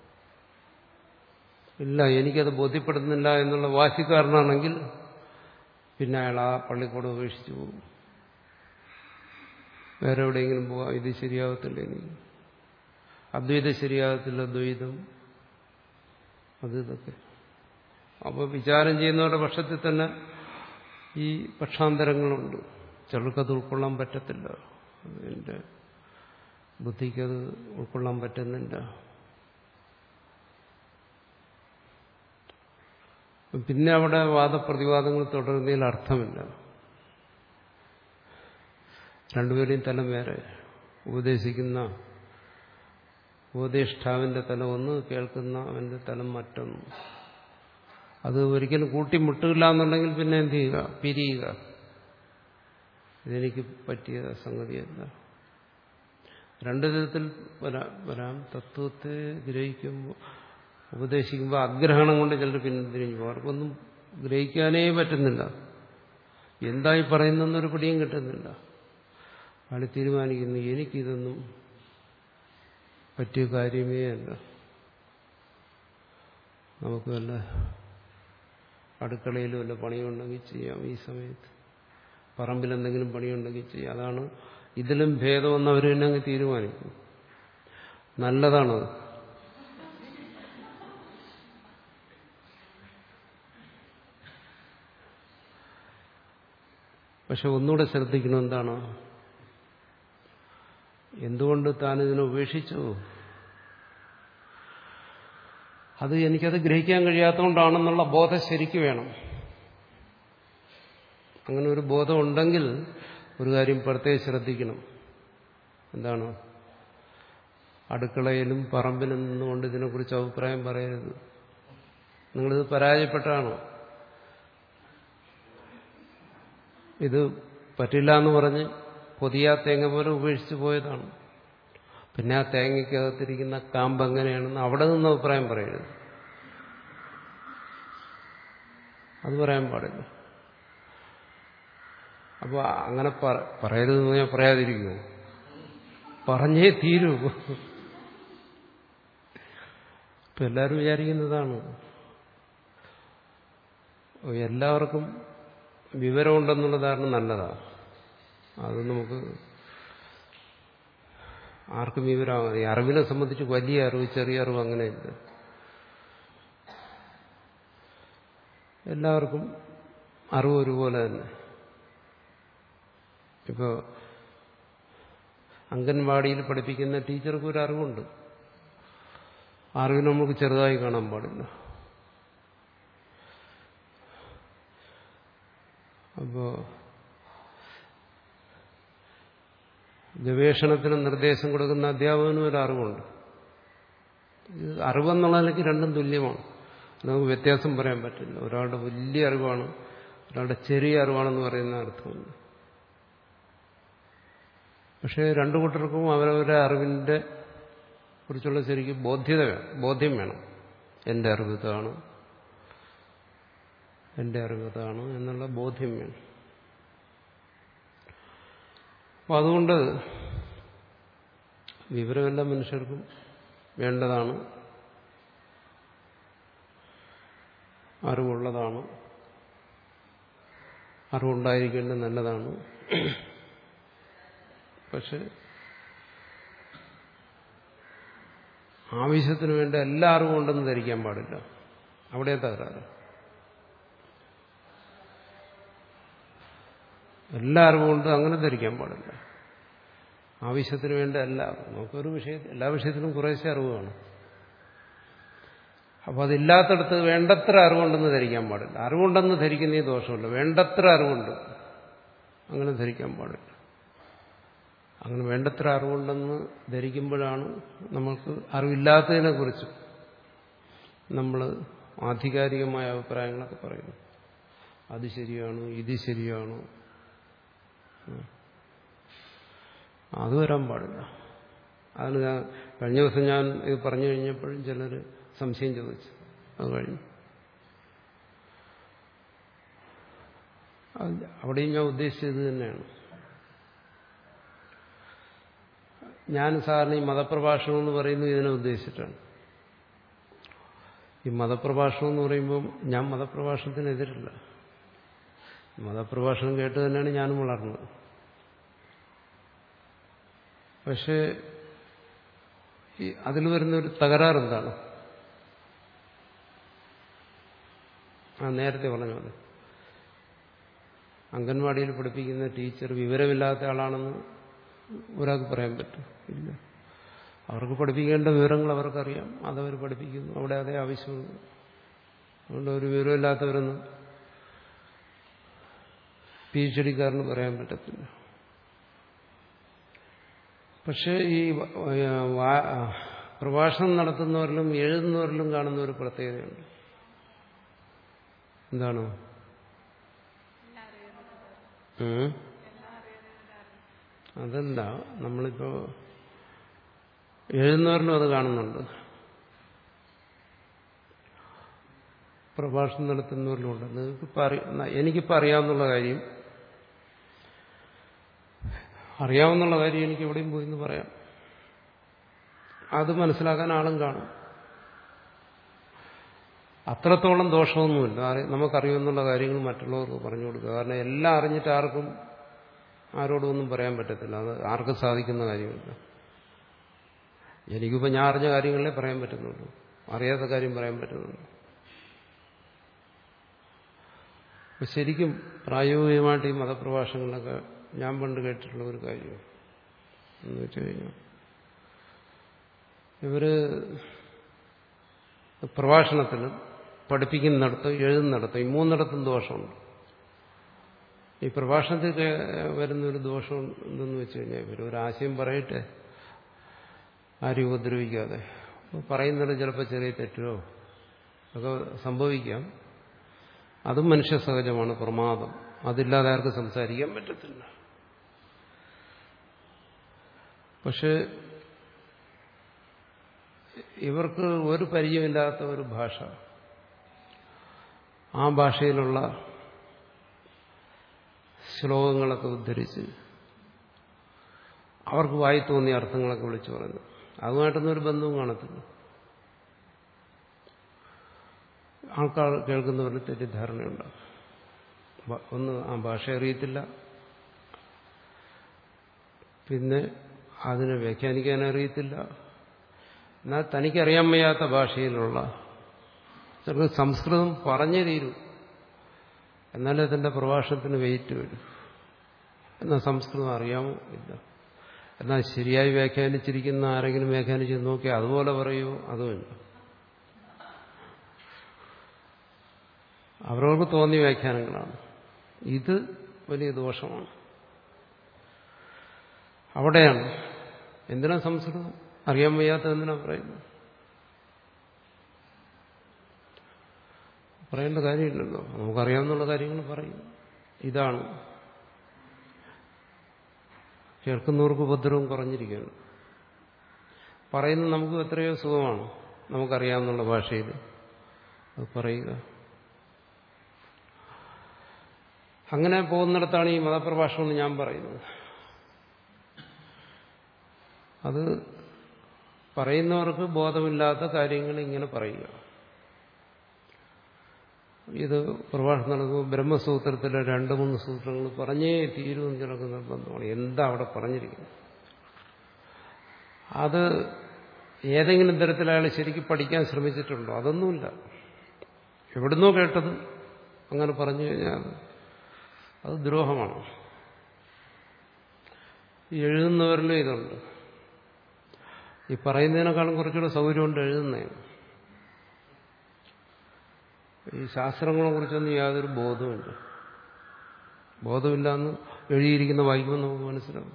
[SPEAKER 1] ഇല്ല എനിക്കത് ബോധ്യപ്പെടുന്നില്ല എന്നുള്ള വാശിക്കാരനാണെങ്കിൽ പിന്നെ അയാൾ ആ പള്ളിക്കൂടം ഉപേക്ഷിച്ചു പോകും വേറെ എവിടെയെങ്കിലും പോവാം ഇത് ശരിയാകത്തില്ല എനിക്ക് അദ്വൈതം ശരിയാകത്തില്ല ദ്വൈതം അത് ഇതൊക്കെ അപ്പോൾ വിചാരം ചെയ്യുന്നവരുടെ പക്ഷത്തിൽ തന്നെ ഈ പക്ഷാന്തരങ്ങളുണ്ട് ചിലർക്കത് ഉൾക്കൊള്ളാൻ പറ്റത്തില്ല എൻ്റെ ബുദ്ധിക്കത് ഉൾക്കൊള്ളാൻ പറ്റുന്നില്ല പിന്നെ അവിടെ വാദപ്രതിവാദങ്ങൾ തുടരുന്നതിൽ അർത്ഥമില്ല രണ്ടുപേരെയും തലം വേറെ ഉപദേശിക്കുന്ന ഉപദേഷ്ടാവിന്റെ തലം ഒന്ന് കേൾക്കുന്ന അവന്റെ തലം മറ്റൊന്ന് അത് ഒരിക്കലും കൂട്ടിമുട്ടില്ല എന്നുണ്ടെങ്കിൽ പിന്നെ എന്ത് ചെയ്യുക പിരിയുക ഇതെനിക്ക് പറ്റിയ സംഗതിയല്ല രണ്ടു വിധത്തിൽ വരാം തത്വത്തെ ഗ്രഹിക്കുമ്പോൾ ഉപദേശിക്കുമ്പോൾ അഗ്രഹണം കൊണ്ട് ചിലർ പിന്തിരിഞ്ഞു പോകും അവർക്കൊന്നും ഗ്രഹിക്കാനേ പറ്റുന്നില്ല എന്തായി പറയുന്നൊരു പിടിയും കിട്ടുന്നില്ല അയാൾ തീരുമാനിക്കുന്നു എനിക്കിതൊന്നും പറ്റിയ കാര്യമേ അല്ല നമുക്ക് വല്ല അടുക്കളയിൽ വല്ല പണിയുണ്ടെങ്കിൽ ചെയ്യാം ഈ സമയത്ത് പറമ്പിലെന്തെങ്കിലും പണിയുണ്ടെങ്കിൽ ചെയ്യാം അതാണ് ഇതിലും ഭേദമെന്ന് അവർ തന്നെ അങ്ങ് തീരുമാനിക്കും നല്ലതാണത് പക്ഷെ ഒന്നുകൂടെ ശ്രദ്ധിക്കണം എന്താണ് എന്തുകൊണ്ട് താൻ ഇതിനെ ഉപേക്ഷിച്ചു അത് എനിക്കത് ഗ്രഹിക്കാൻ കഴിയാത്തതുകൊണ്ടാണെന്നുള്ള ബോധം ശരിക്കു വേണം അങ്ങനെ ഒരു ബോധം ഉണ്ടെങ്കിൽ ഒരു കാര്യം പ്രത്യേകം ശ്രദ്ധിക്കണം എന്താണ് അടുക്കളയിലും പറമ്പിലും നിന്നുകൊണ്ട് ഇതിനെക്കുറിച്ച് അഭിപ്രായം പറയരുത് നിങ്ങളിത് പരാജയപ്പെട്ടാണോ ഇത് പറ്റില്ല എന്ന് പറഞ്ഞ് പൊതിയ തേങ്ങ പോലെ ഉപേക്ഷിച്ചു പോയതാണ് പിന്നെ ആ തേങ്ങയ്ക്കകത്തിരിക്കുന്ന കാമ്പ് എങ്ങനെയാണെന്ന് അവിടെ നിന്ന് അഭിപ്രായം പറയരുത് അത് പറയാൻ പാടില്ല അപ്പോൾ അങ്ങനെ പറയരുതെന്ന് ഞാൻ പറയാതിരിക്കുമോ പറഞ്ഞേ തീരൂ ഇപ്പം എല്ലാവരും വിചാരിക്കുന്നതാണ് എല്ലാവർക്കും വിവരമുണ്ടെന്നുള്ള ധാരണ നല്ലതാണ് അത് നമുക്ക് ആർക്കും വിവരമാകാതെ ഈ അറിവിനെ സംബന്ധിച്ച് വലിയ അറിവ് ചെറിയ അറിവ് അങ്ങനെയില്ല എല്ലാവർക്കും അറിവ് ഒരുപോലെ തന്നെ ഇപ്പോൾ അംഗൻവാടിയിൽ പഠിപ്പിക്കുന്ന ടീച്ചർക്ക് ഒരു അറിവുണ്ട് അറിവ് നമുക്ക് ചെറുതായി കാണാൻ പാടില്ല അപ്പോ ഗവേഷണത്തിന് നിർദ്ദേശം കൊടുക്കുന്ന അധ്യാപകനും ഒരു അറിവുണ്ട് ഇത് അറിവെന്നുള്ള നിലയ്ക്ക് രണ്ടും തുല്യമാണ് നമുക്ക് വ്യത്യാസം പറയാൻ പറ്റില്ല ഒരാളുടെ വലിയ അറിവാണ് ഒരാളുടെ ചെറിയ അറിവാണെന്ന് പറയുന്ന അർത്ഥമുണ്ട് പക്ഷേ രണ്ടു കൂട്ടർക്കും അവരവരുടെ അറിവിന്റെ കുറിച്ചുള്ള ശരിക്കും ബോധ്യത വേണം ബോധ്യം വേണം എന്റെ അറിവ് ഇതാണ് എന്റെ അറിവ് ഇതാണ് എന്നുള്ള ബോധ്യം വേണം അപ്പം അതുകൊണ്ട് വിവരമെല്ലാം മനുഷ്യർക്കും വേണ്ടതാണ് അറിവുള്ളതാണ് അറിവുണ്ടായിരിക്കേണ്ടത് നല്ലതാണ് പക്ഷെ ആവശ്യത്തിന് വേണ്ട എല്ലാ അറിവും ഉണ്ടെന്ന് ധരിക്കാൻ പാടില്ല അവിടെ തകരാറ് എല്ലാ അറിവും കൊണ്ട് അങ്ങനെ ധരിക്കാൻ പാടില്ല ആവശ്യത്തിന് വേണ്ട എല്ലാ നമുക്കൊരു വിഷയത്തിൽ എല്ലാ വിഷയത്തിലും കുറേശ്ശെ അറിവ് കാണും അപ്പോൾ അതില്ലാത്തടത്ത് വേണ്ടത്ര അറിവുണ്ടെന്ന് ധരിക്കാൻ പാടില്ല അറിവുണ്ടെന്ന് ധരിക്കുന്ന ഈ ദോഷമില്ല വേണ്ടത്ര അറിവുണ്ട് അങ്ങനെ ധരിക്കാൻ പാടില്ല അങ്ങനെ വേണ്ടത്ര അറിവുണ്ടെന്ന് ധരിക്കുമ്പോഴാണ് നമുക്ക് അറിവില്ലാത്തതിനെ കുറിച്ച് നമ്മൾ ആധികാരികമായ അഭിപ്രായങ്ങളൊക്കെ പറയുന്നു അത് ശരിയാണോ ഇത് ശരിയാണോ അത് വരാൻ പാടില്ല അതിന് ഞാൻ കഴിഞ്ഞ ദിവസം ഞാൻ ഇത് പറഞ്ഞു കഴിഞ്ഞപ്പോഴും ചിലർ സംശയം ചോദിച്ചു അത് കഴിഞ്ഞു അവിടെയും ഞാൻ ഉദ്ദേശിച്ചത് തന്നെയാണ് ഞാൻ സാറിന് ഈ മതപ്രഭാഷണം എന്ന് പറയുന്നത് ഇതിനെ ഉദ്ദേശിച്ചിട്ടാണ് ഈ മതപ്രഭാഷണം എന്ന് പറയുമ്പോൾ ഞാൻ മതപ്രഭാഷണത്തിനെതിരല്ല മതപ്രഭാഷണം കേട്ട് തന്നെയാണ് ഞാനും വളർന്നത് പക്ഷേ ഈ അതിൽ വരുന്ന ഒരു തകരാറെന്താണ് ആ നേരത്തെ പറഞ്ഞ പോലെ അംഗൻവാടിയിൽ പഠിപ്പിക്കുന്ന ടീച്ചർ വിവരമില്ലാത്ത ആളാണെന്ന് ഒരാൾക്ക് പറയാൻ പറ്റും ഇല്ല അവർക്ക് പഠിപ്പിക്കേണ്ട വിവരങ്ങൾ അവർക്കറിയാം അതവർ പഠിപ്പിക്കുന്നു അവിടെ അതേ ആവശ്യമുള്ളൂ അതുകൊണ്ട് ഒരു വിവരമില്ലാത്തവരൊന്നും പി എച്ച് ഡിക്കാരന് പറയാൻ പറ്റത്തില്ല പക്ഷേ ഈ പ്രഭാഷണം നടത്തുന്നവരിലും എഴുതുന്നവരിലും കാണുന്ന ഒരു പ്രത്യേകതയുണ്ട് എന്താണ് അതല്ല നമ്മളിപ്പോ എഴുതുന്നവരിലും അത് കാണുന്നുണ്ട് പ്രഭാഷണം നടത്തുന്നവരിലുണ്ട് നിങ്ങൾക്ക് എനിക്കിപ്പോൾ അറിയാവുന്നുള്ള കാര്യം അറിയാവുന്നുള്ള കാര്യം എനിക്ക് എവിടെയും പോയി എന്ന് പറയാം അത് മനസ്സിലാക്കാൻ ആളും കാണും അത്രത്തോളം ദോഷമൊന്നുമില്ല നമുക്കറിയുമെന്നുള്ള കാര്യങ്ങൾ മറ്റുള്ളവർക്ക് പറഞ്ഞു കൊടുക്കുക കാരണം എല്ലാം അറിഞ്ഞിട്ട് ആർക്കും ആരോടും ഒന്നും പറയാൻ പറ്റത്തില്ല അത് ആർക്കും സാധിക്കുന്ന കാര്യമില്ല എനിക്കിപ്പോൾ ഞാൻ അറിഞ്ഞ കാര്യങ്ങളെ പറയാൻ പറ്റുന്നുള്ളൂ അറിയാത്ത കാര്യം പറയാൻ പറ്റുന്നുള്ളൂ അപ്പൊ ശരിക്കും പ്രായോഗികമായിട്ട് ഈ മതപ്രഭാഷണങ്ങളൊക്കെ ഞാൻ പണ്ട് കേട്ടിട്ടുള്ള ഒരു കാര്യം എന്ന് വെച്ച് കഴിഞ്ഞാൽ ഇവര് പ്രഭാഷണത്തിലും പഠിപ്പിക്കുന്നിടത്തും എഴുതുന്നിടത്തും ഈ മൂന്നിടത്തും ദോഷമുണ്ട് ഈ പ്രഭാഷണത്തിൽ വരുന്നൊരു ദോഷം എന്തെന്ന് വെച്ച് കഴിഞ്ഞാൽ ഇവർ ഒരു ആശയം പറയട്ടെ ആരും ഉപദ്രവിക്കാതെ പറയുന്നത് ചിലപ്പോൾ ചെറിയ തെറ്റോ ഒക്കെ സംഭവിക്കാം അതും മനുഷ്യ സഹജമാണ് പ്രമാദം അതില്ലാതെ ആർക്കും സംസാരിക്കാൻ പറ്റത്തില്ല പക്ഷെ ഇവർക്ക് ഒരു പരിചയമില്ലാത്ത ഒരു ഭാഷ ആ ഭാഷയിലുള്ള ശ്ലോകങ്ങളൊക്കെ ഉദ്ധരിച്ച് അവർക്ക് വായി തോന്നിയ അർത്ഥങ്ങളൊക്കെ വിളിച്ചു പറഞ്ഞു അതുമായിട്ടൊന്നും ഒരു ബന്ധവും കാണത്തില്ല ആൾക്കാർ കേൾക്കുന്നവരിൽ തെറ്റിദ്ധാരണയുണ്ടാകും ബ- ഒന്ന് ആ ഭാഷ അറിയത്തില്ല പിന്നെ അതിനെ വ്യാഖ്യാനിക്കാൻ അറിയത്തില്ല എന്നാൽ തനിക്കറിയാൻ വയ്യാത്ത ഭാഷയിലുള്ള ചിലർക്ക് സംസ്കൃതം പറഞ്ഞേ തീരൂ എന്നാലേ തന്റെ പ്രഭാഷണത്തിന് വെയിറ്റ് വരും എന്നാൽ സംസ്കൃതം അറിയാമോ ഇല്ല എന്നാൽ ശരിയായി വ്യാഖ്യാനിച്ചിരിക്കുന്ന ആരെങ്കിലും വ്യാഖ്യാനിച്ച് നോക്കി അതുപോലെ പറയുമോ അതുമില്ല അവരവർക്ക് തോന്നിയ വ്യാഖ്യാനങ്ങളാണ് ഇത് വലിയ ദോഷമാണ് അവിടെയാണ് എന്തിനാ സംസ്കൃതം അറിയാൻ വയ്യാത്ത എന്തിനാ പറയുന്നത് പറയേണ്ട കാര്യമില്ലല്ലോ നമുക്കറിയാവുന്ന കാര്യങ്ങൾ പറയും ഇതാണ് കേൾക്കുന്നവർക്ക് ഉപദ്രവം കുറഞ്ഞിരിക്കുകയാണ് പറയുന്നത് നമുക്ക് എത്രയോ സുഖമാണ് നമുക്കറിയാവുന്ന ഭാഷയിൽ അത് പറയുക അങ്ങനെ പോകുന്നിടത്താണ് ഈ മതപ്രഭാഷണം എന്ന് ഞാൻ പറയുന്നത് അത് പറയുന്നവർക്ക് ബോധമില്ലാത്ത കാര്യങ്ങൾ ഇങ്ങനെ പറയുക ഇത് പ്രഭാഷണം നടക്കുമ്പോൾ ബ്രഹ്മസൂത്രത്തിലെ രണ്ട് മൂന്ന് സൂത്രങ്ങൾ പറഞ്ഞേ തീരുമെന്ന് ചിലർക്ക് നിർബന്ധമാണ് എന്താ അവിടെ പറഞ്ഞിരിക്കുന്നത് അത് ഏതെങ്കിലും തരത്തിൽ അയാൾ ശരിക്കും പഠിക്കാൻ ശ്രമിച്ചിട്ടുണ്ടോ അതൊന്നുമില്ല എവിടുന്നോ കേട്ടത് അങ്ങനെ പറഞ്ഞു കഴിഞ്ഞാൽ അത് ദ്രോഹമാണ് ഈ എഴുതുന്നവരിലും ഇതുണ്ട് ഈ പറയുന്നതിനേക്കാളും കുറച്ചുകൂടെ സൗകര്യമുണ്ട് എഴുതുന്നതിന് ഈ ശാസ്ത്രങ്ങളെ കുറിച്ചൊന്നും യാതൊരു ബോധവുമില്ല ബോധമില്ല എന്ന് എഴുതിയിരിക്കുന്ന വായിക്കുമ്പോൾ നമുക്ക് മനസ്സിലാവും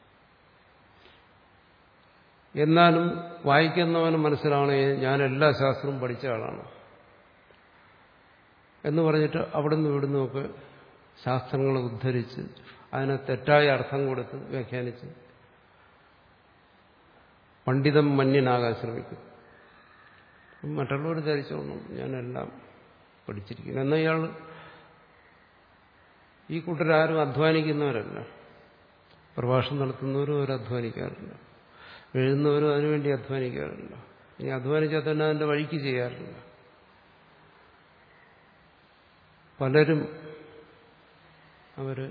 [SPEAKER 1] എന്നാലും വായിക്കുന്നവന് മനസ്സിലാവണേ ഞാൻ എല്ലാ ശാസ്ത്രവും പഠിച്ച ആളാണ് എന്ന് പറഞ്ഞിട്ട് അവിടുന്ന് ഇവിടുന്നുമൊക്കെ ശാസ്ത്രങ്ങളെ ഉദ്ധരിച്ച് അതിനെ തെറ്റായ അർത്ഥം കൊടുത്ത് വ്യാഖ്യാനിച്ച് പണ്ഡിതം മന്യനാകാൻ ശ്രമിക്കും മറ്റുള്ളവർ ധരിച്ചോണം ഞാനെല്ലാം പഠിച്ചിരിക്കുന്നു എന്നാൽ ഇയാൾ ഈ കൂട്ടരാരും അധ്വാനിക്കുന്നവരല്ല പ്രഭാഷണം നടത്തുന്നവരും അവർ അധ്വാനിക്കാറില്ല എഴുതുന്നവരും അതിനുവേണ്ടി അധ്വാനിക്കാറില്ല ഇനി അധ്വാനിച്ചാൽ തന്നെ അതിന്റെ വഴിക്ക് ചെയ്യാറില്ല പലരും അവര്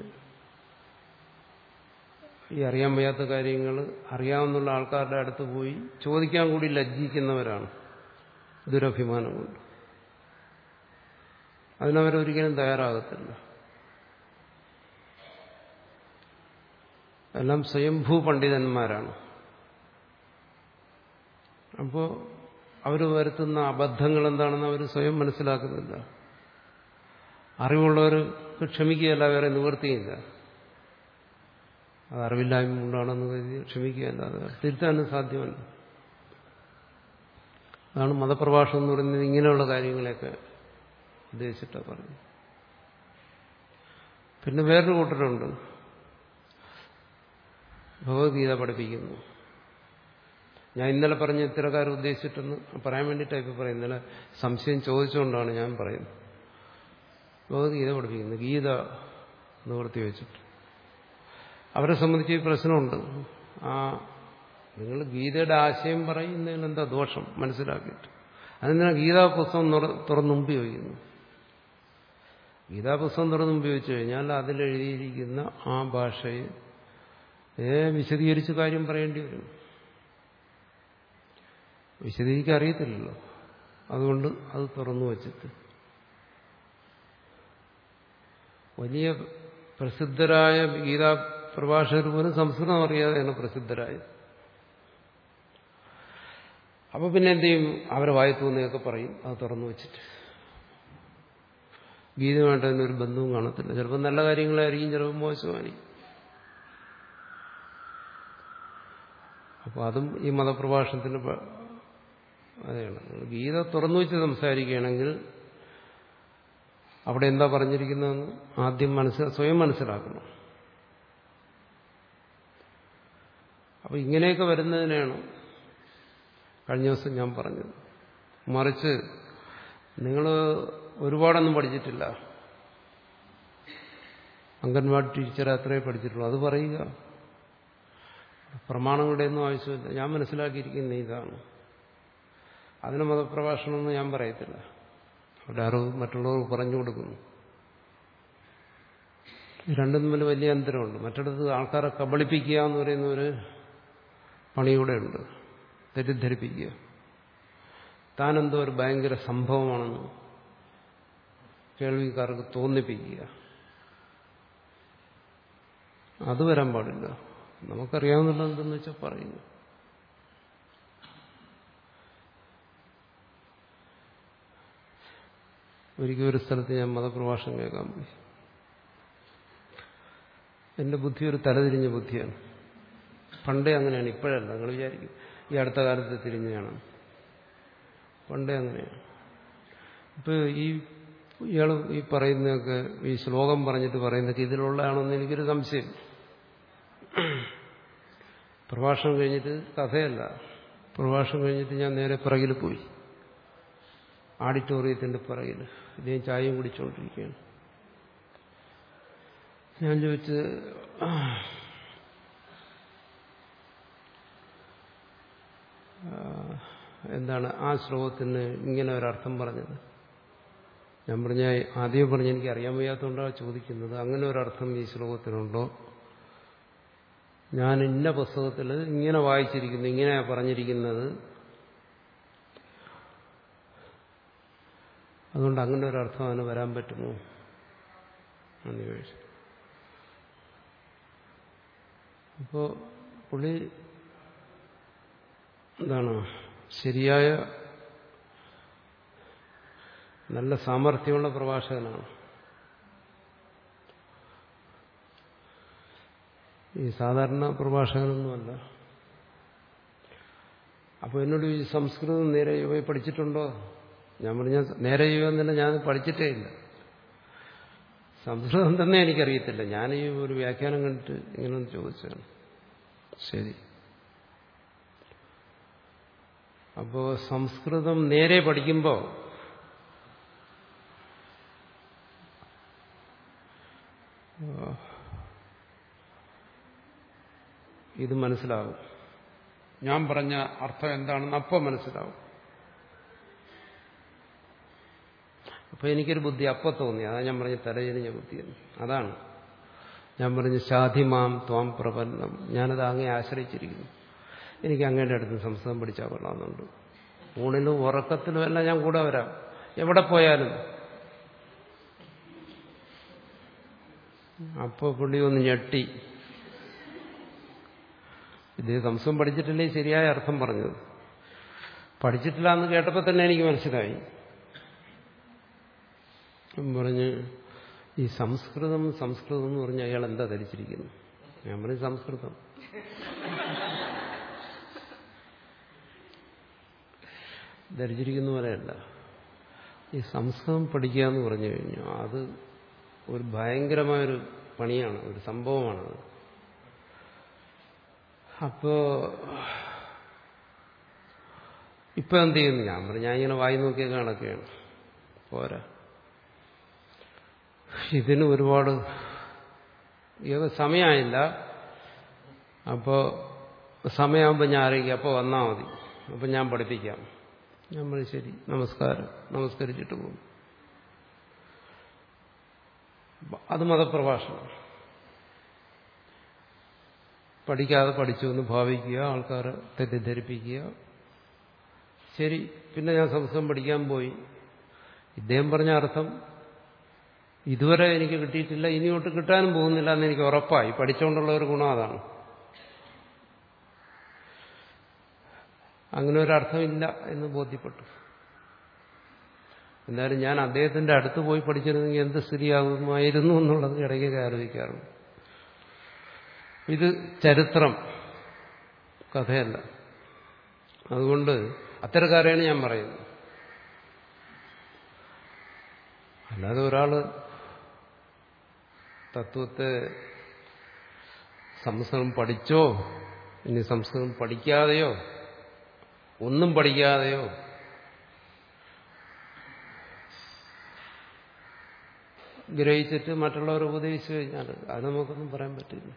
[SPEAKER 1] ഈ അറിയാൻ വയ്യാത്ത കാര്യങ്ങൾ അറിയാവുന്ന ആൾക്കാരുടെ അടുത്ത് പോയി ചോദിക്കാൻ കൂടി ലജ്ജിക്കുന്നവരാണ് ദുരഭിമാനം കൊണ്ട് അതിനവരൊരിക്കലും തയ്യാറാകത്തില്ല എല്ലാം സ്വയംഭൂ പണ്ഡിതന്മാരാണ് അപ്പോൾ അവർ വരുത്തുന്ന അബദ്ധങ്ങൾ എന്താണെന്ന് അവർ സ്വയം മനസ്സിലാക്കുന്നില്ല അറിവുള്ളവർക്ക് ക്ഷമിക്കുകയല്ല വേറെ നിവൃത്തിയില്ല അത് അറിവില്ലായ്മ കൊണ്ടാണെന്ന് കരുതി ക്ഷമിക്കുകയല്ല അത് തിരുത്താനും സാധ്യമല്ല അതാണ് മതപ്രഭാഷണം എന്ന് പറയുന്നത് ഇങ്ങനെയുള്ള കാര്യങ്ങളെയൊക്കെ ഉദ്ദേശിച്ചിട്ടാണ് പറഞ്ഞു പിന്നെ വേറൊരു കൂട്ടരുണ്ട് ഭഗവത്ഗീത പഠിപ്പിക്കുന്നു ഞാൻ ഇന്നലെ പറഞ്ഞ ഇത്തരക്കാരെ ഉദ്ദേശിച്ചിട്ടെന്ന് പറയാൻ വേണ്ടിയിട്ടാണ് ഇപ്പോൾ പറയുന്നത് ഇന്നലെ സംശയം ചോദിച്ചുകൊണ്ടാണ് ഞാൻ പറയുന്നത് ഭഗവത്ഗീത പഠിപ്പിക്കുന്നു ഗീത നിവർത്തി വെച്ചിട്ട് അവരെ സംബന്ധിച്ച് ഈ പ്രശ്നമുണ്ട് ആ നിങ്ങൾ ഗീതയുടെ ആശയം പറയുന്നതിൽ എന്താ ദോഷം മനസ്സിലാക്കിയിട്ട് അതെന്തിനാ ഗീതാ പുസ്തകം തുറന്ന് മുമ്പ് ചോദിക്കുന്നു ഗീതാ പുസ്തകം തുറന്ന് മുമ്പ് ചോദിച്ചു കഴിഞ്ഞാൽ അതിലെഴുതിയിരിക്കുന്ന ആ ഭാഷയെ ഏ വിശദീകരിച്ച് കാര്യം പറയേണ്ടി വരും വിശദീകരിക്കാൻ അറിയത്തില്ലല്ലോ അതുകൊണ്ട് അത് തുറന്നു വച്ചിട്ട് വലിയ പ്രസിദ്ധരായ ഗീതാ പ്രഭാഷകർ പോലും സംസ്കൃതം അറിയാതെയാണ് പ്രസിദ്ധരായത് അപ്പൊ പിന്നെ എന്ത് ചെയ്യും അവരെ വായി തോന്നിയൊക്കെ പറയും അത് തുറന്നു വെച്ചിട്ട് ഗീതമായിട്ട് തന്നെ ഒരു ബന്ധവും കാണത്തില്ല ചിലപ്പോൾ നല്ല കാര്യങ്ങളായിരിക്കും ചിലപ്പോൾ മോശമായിരിക്കും അപ്പോൾ അതും ഈ മതപ്രഭാഷണത്തിന് അതെയാണ് ഗീത തുറന്നു വെച്ച് സംസാരിക്കുകയാണെങ്കിൽ അവിടെ എന്താ പറഞ്ഞിരിക്കുന്നതെന്ന് ആദ്യം മനസ്സിൽ സ്വയം മനസ്സിലാക്കണം അപ്പൊ ഇങ്ങനെയൊക്കെ വരുന്നതിനാണ് കഴിഞ്ഞ ദിവസം ഞാൻ പറഞ്ഞത് മറിച്ച് നിങ്ങൾ ഒരുപാടൊന്നും പഠിച്ചിട്ടില്ല അംഗൻവാടി ടീച്ചർ അത്രേ പഠിച്ചിട്ടുള്ളൂ അത് പറയുക പ്രമാണങ്ങളുടെ ഒന്നും ആവശ്യമില്ല ഞാൻ മനസ്സിലാക്കിയിരിക്കുന്ന ഇതാണ് അതിന് മതപ്രഭാഷണമെന്ന് ഞാൻ പറയത്തില്ല അവിടെ അറിവ് മറ്റുള്ളവർ പറഞ്ഞു കൊടുക്കുന്നു ഈ രണ്ടും തമ്മിൽ വലിയ അന്തരമുണ്ട് മറ്റിടത്ത് ആൾക്കാരെ കബളിപ്പിക്കുക എന്ന് പറയുന്ന ഒരു പണിയൂടെ ഉണ്ട് തെറ്റിദ്ധരിപ്പിക്കുക താനെന്തോ ഒരു ഭയങ്കര സംഭവമാണെന്ന് കേൾവിക്കാർക്ക് തോന്നിപ്പിക്കുക അത് വരാൻ പാടില്ല നമുക്കറിയാവുന്നത് എന്തെന്ന് വെച്ചാൽ പറയുന്നു ഒരിക്കൽ ഒരു സ്ഥലത്ത് ഞാൻ മതപ്രഭാഷണം കേൾക്കാൻ പോയി എന്റെ ബുദ്ധി ഒരു തലതിരിഞ്ഞ ബുദ്ധിയാണ് പണ്ടേ അങ്ങനെയാണ് ഇപ്പോഴല്ല നിങ്ങൾ വിചാരിക്കും ഈ അടുത്ത കാലത്ത് തിരിഞ്ഞാണ് പണ്ടേ അങ്ങനെയാണ് ഇപ്പൊ ഈ ഇയാൾ ഈ പറയുന്നതൊക്കെ ഈ ശ്ലോകം പറഞ്ഞിട്ട് പറയുന്നതൊക്കെ ഇതിലുള്ളതാണെന്ന് എനിക്കൊരു സംശയം പ്രഭാഷണം കഴിഞ്ഞിട്ട് കഥയല്ല പ്രഭാഷണം കഴിഞ്ഞിട്ട് ഞാൻ നേരെ പിറകിൽ പോയി ആഡിറ്റോറിയത്തിന്റെ പിറകിൽ ഇദ്ദേഹം ചായയും കുടിച്ചുകൊണ്ടിരിക്കുകയാണ് ഞാൻ ചോദിച്ചത് എന്താണ് ആ ശ്ലോകത്തിന് ഇങ്ങനെ ഒരർത്ഥം പറഞ്ഞത് ഞാൻ പറഞ്ഞ ആദ്യം പറഞ്ഞ് എനിക്ക് അറിയാൻ വയ്യാത്തതുകൊണ്ടാണ് ചോദിക്കുന്നത് അങ്ങനെ ഒരർത്ഥം ഈ ശ്ലോകത്തിനുണ്ടോ ഞാൻ ഇന്ന പുസ്തകത്തിൽ ഇങ്ങനെ വായിച്ചിരിക്കുന്നു ഇങ്ങനെ പറഞ്ഞിരിക്കുന്നത് അതുകൊണ്ട് അങ്ങനെ ഒരർത്ഥം അതിന് വരാൻ പറ്റുമോ എന്ന് ചോദിച്ചു അപ്പോൾ പുള്ളി എന്താണ് ശരിയായ നല്ല സാമർഥ്യമുള്ള പ്രഭാഷകനാണ് ഈ സാധാരണ പ്രഭാഷകനൊന്നുമല്ല അപ്പോൾ എന്നോട് ഈ സംസ്കൃതം നേരെ പോയി പഠിച്ചിട്ടുണ്ടോ ഞാൻ പറഞ്ഞ നേരെ ചെയ്യുമെന്നല്ല ഞാൻ പഠിച്ചിട്ടേ ഇല്ല സംസ്കൃതം തന്നെ എനിക്കറിയത്തില്ല ഞാൻ ഈ ഒരു വ്യാഖ്യാനം കണ്ടിട്ട് ഇങ്ങനെ ചോദിച്ചാണ് ശരി അപ്പോൾ സംസ്കൃതം നേരെ പഠിക്കുമ്പോൾ ഇത് മനസ്സിലാകും ഞാൻ പറഞ്ഞ അർത്ഥം എന്താണെന്ന് അപ്പം മനസ്സിലാവും അപ്പൊ എനിക്കൊരു ബുദ്ധി അപ്പം തോന്നി അതാ ഞാൻ പറഞ്ഞ തലചെരിഞ്ഞ ബുദ്ധിയെന്ന് അതാണ് ഞാൻ പറഞ്ഞ ശാധിമാം ത്വാം പ്രപന്നം ഞാനത് അങ്ങേ ആശ്രയിച്ചിരിക്കുന്നു എനിക്ക് അങ്ങയുടെ അടുത്ത് സംസ്കൃതം പഠിച്ചാൽ കൊള്ളാമെന്നുണ്ട് ഊണിലും ഉറക്കത്തിലും എല്ലാം ഞാൻ കൂടെ വരാം എവിടെ പോയാലും അപ്പോൾ പുള്ളി ഒന്ന് ഞെട്ടി ഇത് സംസ്കൃതം പഠിച്ചിട്ടില്ലേ ശരിയായ അർത്ഥം പറഞ്ഞത് പഠിച്ചിട്ടില്ല എന്ന് കേട്ടപ്പോൾ തന്നെ എനിക്ക് മനസ്സിലായി പറഞ്ഞ് ഈ സംസ്കൃതം സംസ്കൃതം എന്ന് പറഞ്ഞ അയാൾ എന്താ ധരിച്ചിരിക്കുന്നു ഞാൻ പറഞ്ഞു സംസ്കൃതം ധരിച്ചിരിക്കുന്ന പോലെയല്ല ഈ സംസ്കൃതം പഠിക്കുക എന്ന് പറഞ്ഞു കഴിഞ്ഞു അത് ഒരു ഭയങ്കരമായൊരു പണിയാണ് ഒരു സംഭവമാണത് അപ്പോ ഇപ്പൊ എന്ത് ചെയ്യുന്നു ഞാൻ പറഞ്ഞു ഞാൻ ഇങ്ങനെ വായി നോക്കിയ കണക്കെയാണ് പോരാ ഇതിന് ഒരുപാട് ഏത് സമയമായില്ല അപ്പോൾ സമയമാകുമ്പോൾ ഞാൻ അറിയിക്കുക അപ്പോൾ വന്നാൽ മതി അപ്പം ഞാൻ പഠിപ്പിക്കാം ഞാൻ പറഞ്ഞു ശരി നമസ്കാരം നമസ്കരിച്ചിട്ട് പോകും അത് മതപ്രഭാഷണം പഠിക്കാതെ പഠിച്ചു എന്ന് ഭാവിക്കുക ആൾക്കാരെ തെറ്റിദ്ധരിപ്പിക്കുക ശരി പിന്നെ ഞാൻ സംസ്കൃതം പഠിക്കാൻ പോയി ഇദ്ദേഹം പറഞ്ഞ അർത്ഥം ഇതുവരെ എനിക്ക് കിട്ടിയിട്ടില്ല ഇനിയോട്ട് കിട്ടാനും പോകുന്നില്ല എന്ന് എനിക്ക് ഉറപ്പായി പഠിച്ചുകൊണ്ടുള്ള ഒരു ഗുണം അതാണ് അങ്ങനെ ഒരു അർത്ഥമില്ല എന്ന് ബോധ്യപ്പെട്ടു എന്തായാലും ഞാൻ അദ്ദേഹത്തിന്റെ അടുത്ത് പോയി പഠിച്ചിരുന്നെങ്കിൽ എന്ത് സ്ഥിതിയാകുമായിരുന്നു എന്നുള്ളത് ഇടയ്ക്ക് ആലോചിക്കാറുണ്ട് ഇത് ചരിത്രം കഥയല്ല അതുകൊണ്ട് അത്തരക്കാരെയാണ് ഞാൻ പറയുന്നത് അല്ലാതെ ഒരാള് തത്വത്തെ സംസ്കൃതം പഠിച്ചോ ഇനി സംസ്കൃതം പഠിക്കാതെയോ ഒന്നും പഠിക്കാതെയോ ഗ്രഹിച്ചിട്ട് മറ്റുള്ളവർ ഉപദേശിച്ചു കഴിഞ്ഞാൽ അത് നമുക്കൊന്നും പറയാൻ പറ്റില്ല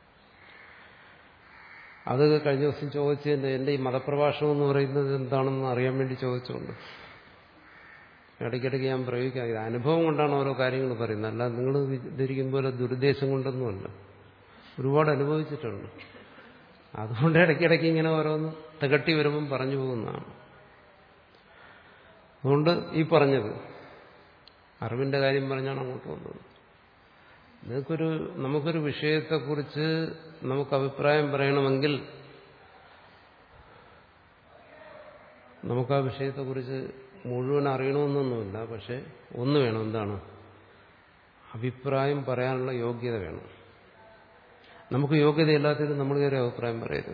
[SPEAKER 1] അത് കഴിഞ്ഞ ദിവസം ചോദിച്ചതിന്റെ എന്റെ ഈ മതപ്രഭാഷണം എന്ന് പറയുന്നത് എന്താണെന്ന് അറിയാൻ വേണ്ടി ചോദിച്ചുകൊണ്ട് ഇടയ്ക്കിടയ്ക്ക് ഞാൻ പ്രയോഗിക്കാം ഇത് അനുഭവം കൊണ്ടാണ് ഓരോ കാര്യങ്ങൾ പറയുന്നത് അല്ല നിങ്ങൾ ധരിക്കും പോലെ ദുരുദ്ദേശം കൊണ്ടൊന്നുമല്ല ഒരുപാട് അനുഭവിച്ചിട്ടുണ്ട് അതുകൊണ്ട് ഇടയ്ക്കിടയ്ക്ക് ഇങ്ങനെ ഓരോന്ന് തികട്ടി വരുമ്പം പറഞ്ഞു പോകുന്നതാണ് അതുകൊണ്ട് ഈ പറഞ്ഞത് അറിവിന്റെ കാര്യം പറഞ്ഞാണ് അങ്ങോട്ട് വന്നത് നിങ്ങൾക്കൊരു നമുക്കൊരു വിഷയത്തെക്കുറിച്ച് നമുക്ക് അഭിപ്രായം പറയണമെങ്കിൽ നമുക്ക് ആ വിഷയത്തെക്കുറിച്ച് മുഴുവൻ അറിയണമെന്നൊന്നുമില്ല പക്ഷെ ഒന്ന് വേണം എന്താണ് അഭിപ്രായം പറയാനുള്ള യോഗ്യത വേണം നമുക്ക് യോഗ്യതയില്ലാത്തത് നമ്മൾ കയറി അഭിപ്രായം പറയരുത്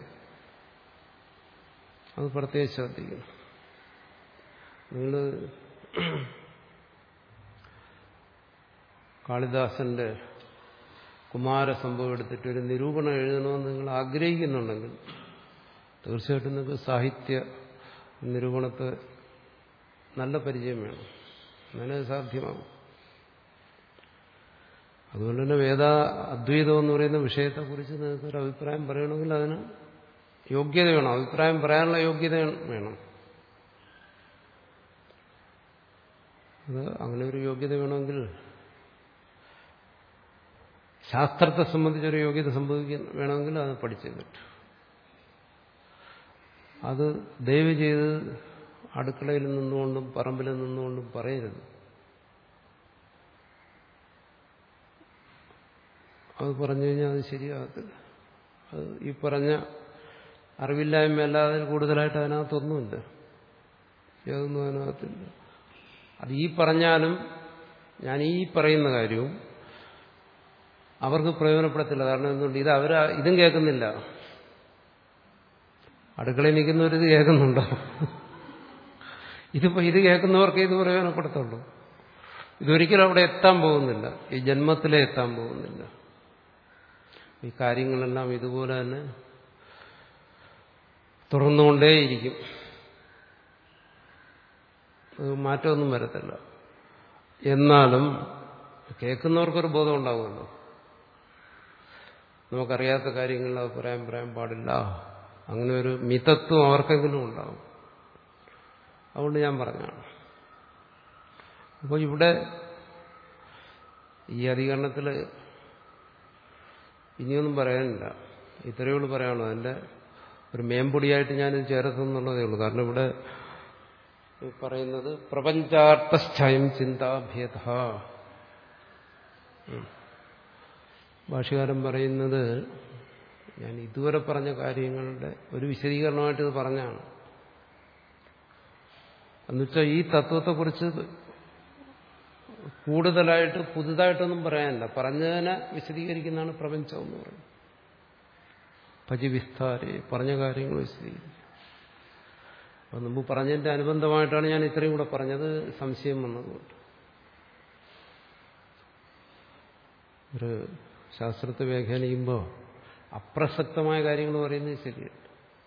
[SPEAKER 1] അത് പ്രത്യേകം ശ്രദ്ധിക്കണം നിങ്ങൾ കാളിദാസന്റെ കുമാരസംഭവം എടുത്തിട്ട് ഒരു നിരൂപണം എഴുതണമെന്ന് നിങ്ങൾ ആഗ്രഹിക്കുന്നുണ്ടെങ്കിൽ തീർച്ചയായിട്ടും നിങ്ങൾക്ക് സാഹിത്യ നിരൂപണത്തെ നല്ല പരിചയം വേണം അങ്ങനെ സാധ്യമാകും അതുകൊണ്ട് തന്നെ വേദ അദ്വൈതം എന്ന് പറയുന്ന വിഷയത്തെക്കുറിച്ച് നിങ്ങൾക്ക് ഒരു അഭിപ്രായം പറയണമെങ്കിൽ അതിന് യോഗ്യത വേണം അഭിപ്രായം പറയാനുള്ള യോഗ്യത വേണം അത് അങ്ങനെ ഒരു യോഗ്യത വേണമെങ്കിൽ ശാസ്ത്രത്തെ സംബന്ധിച്ചൊരു യോഗ്യത സംഭവിക്കുന്ന വേണമെങ്കിൽ അത് പഠിച്ചേ പറ്റൂ അത് ദയവ് ചെയ്ത് അടുക്കളയിൽ നിന്നുകൊണ്ടും പറമ്പിൽ നിന്നുകൊണ്ടും പറയരുത് അത് പറഞ്ഞു കഴിഞ്ഞാൽ അത് ശരിയാകത്തില്ല അത് ഈ പറഞ്ഞ അറിവില്ലായ്മ അല്ലാതെ കൂടുതലായിട്ട് അതിനകത്തൊന്നുമില്ല യാതൊന്നും അതിനകത്തില്ല അത് ഈ പറഞ്ഞാലും ഞാൻ ഈ പറയുന്ന കാര്യവും അവർക്ക് പ്രയോജനപ്പെടത്തില്ല കാരണം എന്തുകൊണ്ട് ഇത് അവർ ഇതും കേൾക്കുന്നില്ല അടുക്കളയിൽ നിൽക്കുന്നവരിത് കേൾക്കുന്നുണ്ടോ ഇതിപ്പോ ഇത് കേൾക്കുന്നവർക്ക് ഇത് പ്രയോജനപ്പെടുത്തുള്ളൂ ഇതൊരിക്കലും അവിടെ എത്താൻ പോകുന്നില്ല ഈ ജന്മത്തിലേ എത്താൻ പോകുന്നില്ല ഈ കാര്യങ്ങളെല്ലാം ഇതുപോലെ തന്നെ തുടർന്നുകൊണ്ടേയിരിക്കും അത് മാറ്റമൊന്നും വരത്തില്ല എന്നാലും കേൾക്കുന്നവർക്കൊരു ബോധം ഉണ്ടാകുമല്ലോ നമുക്കറിയാത്ത കാര്യങ്ങളിൽ അഭിപ്രായം പറയാൻ പാടില്ല അങ്ങനെ ഒരു മിതത്വം അവർക്കെങ്കിലും ഉണ്ടാവും അതുകൊണ്ട് ഞാൻ പറഞ്ഞാണ് അപ്പോൾ ഇവിടെ ഈ അധികരണത്തിൽ ഇനിയൊന്നും പറയാനില്ല ഇത്രയേ ഉള്ളൂ പറയാനുള്ളൂ അതിൻ്റെ ഒരു മേമ്പൊടിയായിട്ട് ഞാനിത് ചേർത്തുന്നുള്ളതേ ഉള്ളൂ കാരണം ഇവിടെ പറയുന്നത് പ്രപഞ്ചാർത്ഥസ്ഥയം ചിന്താഭേദ ഭാഷകാരൻ പറയുന്നത് ഞാൻ ഇതുവരെ പറഞ്ഞ കാര്യങ്ങളുടെ ഒരു വിശദീകരണമായിട്ട് ഇത് പറഞ്ഞാണ് എന്നുവെച്ചാൽ ഈ തത്വത്തെക്കുറിച്ച് കൂടുതലായിട്ട് പുതുതായിട്ടൊന്നും പറയാനില്ല പറഞ്ഞതിനെ വിശദീകരിക്കുന്നതാണ് പ്രപഞ്ചം എന്ന് പറയുന്നത് പജിവിസ്താരെ പറഞ്ഞ കാര്യങ്ങൾ വിശദീകരിക്കും അപ്പം മുമ്പ് പറഞ്ഞതിന്റെ അനുബന്ധമായിട്ടാണ് ഞാൻ ഇത്രയും കൂടെ പറഞ്ഞത് സംശയം വന്നതുകൊണ്ട് ഒരു ശാസ്ത്രത്തെ വ്യാഖ്യാനിക്കുമ്പോൾ അപ്രസക്തമായ കാര്യങ്ങൾ പറയുന്നത് ശരിയാണ്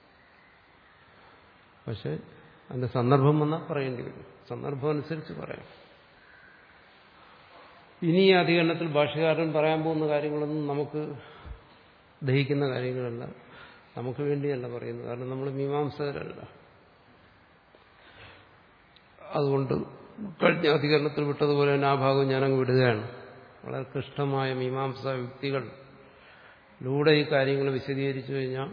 [SPEAKER 1] പക്ഷെ അതിന്റെ സന്ദർഭം വന്നാൽ പറയേണ്ടി വരും സന്ദർഭം അനുസരിച്ച് പറയാം ഇനി ഈ അധികരണത്തിൽ ഭാഷകാരൻ പറയാൻ പോകുന്ന കാര്യങ്ങളൊന്നും നമുക്ക് ദഹിക്കുന്ന കാര്യങ്ങളല്ല നമുക്ക് വേണ്ടിയല്ല പറയുന്നത് കാരണം നമ്മൾ മീമാംസകരല്ല അതുകൊണ്ട് കഴിഞ്ഞ അധികരണത്തിൽ വിട്ടതുപോലെ തന്നെ ആ ഭാഗം ഞാനങ്ങ് വിടുകയാണ് വളരെ ക്ലിഷ്ടമായ മീമാംസ യുക്തികളിലൂടെ ഈ കാര്യങ്ങൾ വിശദീകരിച്ചു കഴിഞ്ഞാൽ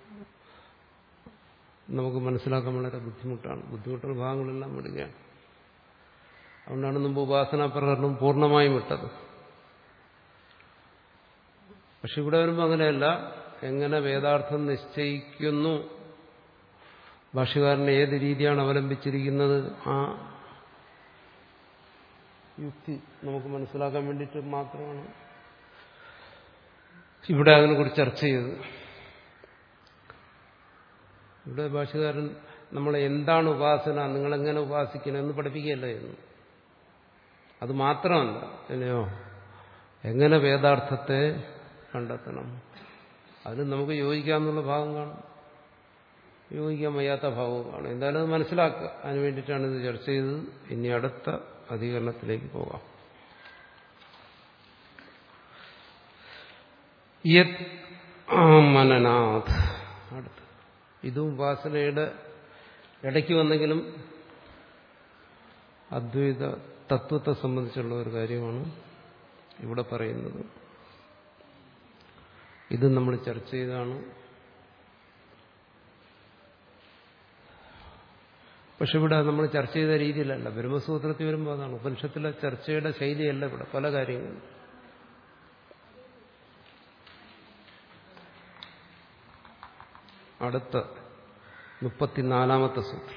[SPEAKER 1] നമുക്ക് മനസ്സിലാക്കാൻ വളരെ ബുദ്ധിമുട്ടാണ് ബുദ്ധിമുട്ടുള്ള ഭാഗങ്ങളെല്ലാം വിടുകയാണ് അതുകൊണ്ടാണ് മുമ്പ് ഉപാസനാ പ്രകടനം പൂർണ്ണമായും വിട്ടത് പക്ഷെ ഇവിടെ വരുമ്പോൾ അങ്ങനെയല്ല എങ്ങനെ വേദാർത്ഥം നിശ്ചയിക്കുന്നു ഭാഷകാരൻ ഏത് രീതിയാണ് അവലംബിച്ചിരിക്കുന്നത് ആ യുക്തി നമുക്ക് മനസ്സിലാക്കാൻ വേണ്ടിയിട്ട് മാത്രമാണ് ഇവിടെ അതിനെക്കുറിച്ച് ചർച്ച ചെയ്തത് ഇവിടെ ഭാഷകാരൻ നമ്മളെ എന്താണ് ഉപാസന നിങ്ങളെങ്ങനെ ഉപാസിക്കണം എന്ന് പഠിപ്പിക്കുകയല്ല എന്ന് അത് മാത്രമല്ല എന്നെയോ എങ്ങനെ വേദാർത്ഥത്തെ കണ്ടെത്തണം അതിന് നമുക്ക് യോജിക്കാമെന്നുള്ള ഭാഗം കാണും യോജിക്കാൻ വയ്യാത്ത ഭാവവും കാണും എന്തായാലും അത് മനസ്സിലാക്കുക അതിന് വേണ്ടിയിട്ടാണ് ഇത് ചർച്ച ചെയ്തത് ഇനി അടുത്ത അധികരണത്തിലേക്ക് പോകാം മനനാഥ് അടുത്ത് ഇതും ഉപാസനയുടെ ഇടയ്ക്ക് വന്നെങ്കിലും അദ്വൈത തത്വത്തെ സംബന്ധിച്ചുള്ള ഒരു കാര്യമാണ് ഇവിടെ പറയുന്നത് ഇത് നമ്മൾ ചർച്ച ചെയ്താണ് പക്ഷെ ഇവിടെ നമ്മൾ ചർച്ച ചെയ്ത രീതിയിലല്ല ബ്രഹ്മസൂത്രത്തിൽ വരുമ്പോൾ അതാണ് ഉപനിഷത്തിലെ ചർച്ചയുടെ ശൈലിയല്ല ഇവിടെ പല കാര്യങ്ങളും അടുത്ത മുപ്പത്തിനാലാമത്തെ സൂത്രം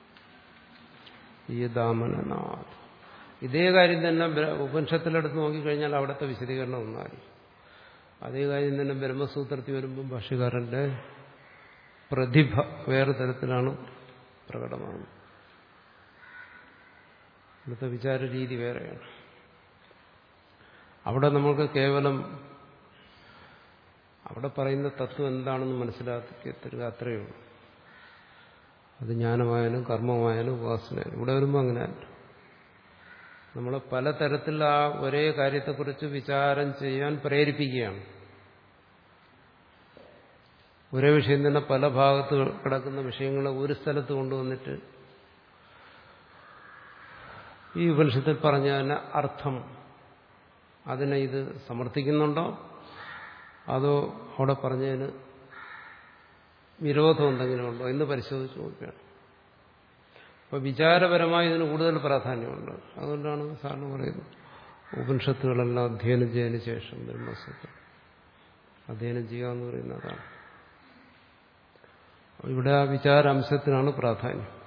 [SPEAKER 1] ഈ ദാമനനാഥ് ഇതേ കാര്യം തന്നെ ഉപനിഷത്തിലെടുത്ത് നോക്കിക്കഴിഞ്ഞാൽ അവിടുത്തെ വിശദീകരണം ഒന്നായി അതേ കാര്യം തന്നെ ബ്രഹ്മസൂത്രത്തിൽ വരുമ്പം ഭാഷ്യകാരന്റെ പ്രതിഭ വേറെ തരത്തിലാണ് പ്രകടമാകുന്നത് ഇവിടുത്തെ വിചാര രീതി വേറെയാണ് അവിടെ നമുക്ക് കേവലം അവിടെ പറയുന്ന തത്വം എന്താണെന്ന് മനസ്സിലാക്കി തരിക അത്രയേ ഉള്ളൂ അത് ജ്ഞാനമായാലും കർമ്മമായാലും ഉപാസനയായാലും ഇവിടെ വരുമ്പോൾ അങ്ങനെയല്ല നമ്മൾ പലതരത്തിൽ ആ ഒരേ കാര്യത്തെക്കുറിച്ച് വിചാരം ചെയ്യാൻ പ്രേരിപ്പിക്കുകയാണ് ഒരേ വിഷയം തന്നെ പല ഭാഗത്ത് കിടക്കുന്ന വിഷയങ്ങളെ ഒരു സ്ഥലത്ത് കൊണ്ടുവന്നിട്ട് ഈ ഉപനിഷത്തിൽ പറഞ്ഞ തന്നെ അർത്ഥം അതിനെ ഇത് സമർത്ഥിക്കുന്നുണ്ടോ അതോ അവിടെ പറഞ്ഞതിന് വിരോധം എന്തെങ്കിലും ഉണ്ടോ എന്ന് പരിശോധിച്ച് നോക്കുകയാണ് അപ്പൊ വിചാരപരമായി ഇതിന് കൂടുതൽ പ്രാധാന്യമുണ്ട് അതുകൊണ്ടാണ് സാറിന് പറയുന്നത് ഉപനിഷത്തുകളെല്ലാം അധ്യയനം ചെയ്തതിന് ശേഷം ബ്രഹ്മസൂത്രം അധ്യയനം ചെയ്യുക എന്ന് പറയുന്നത് അതാണ് ഇവിടെ ആ വിചാരാംശത്തിനാണ് പ്രാധാന്യം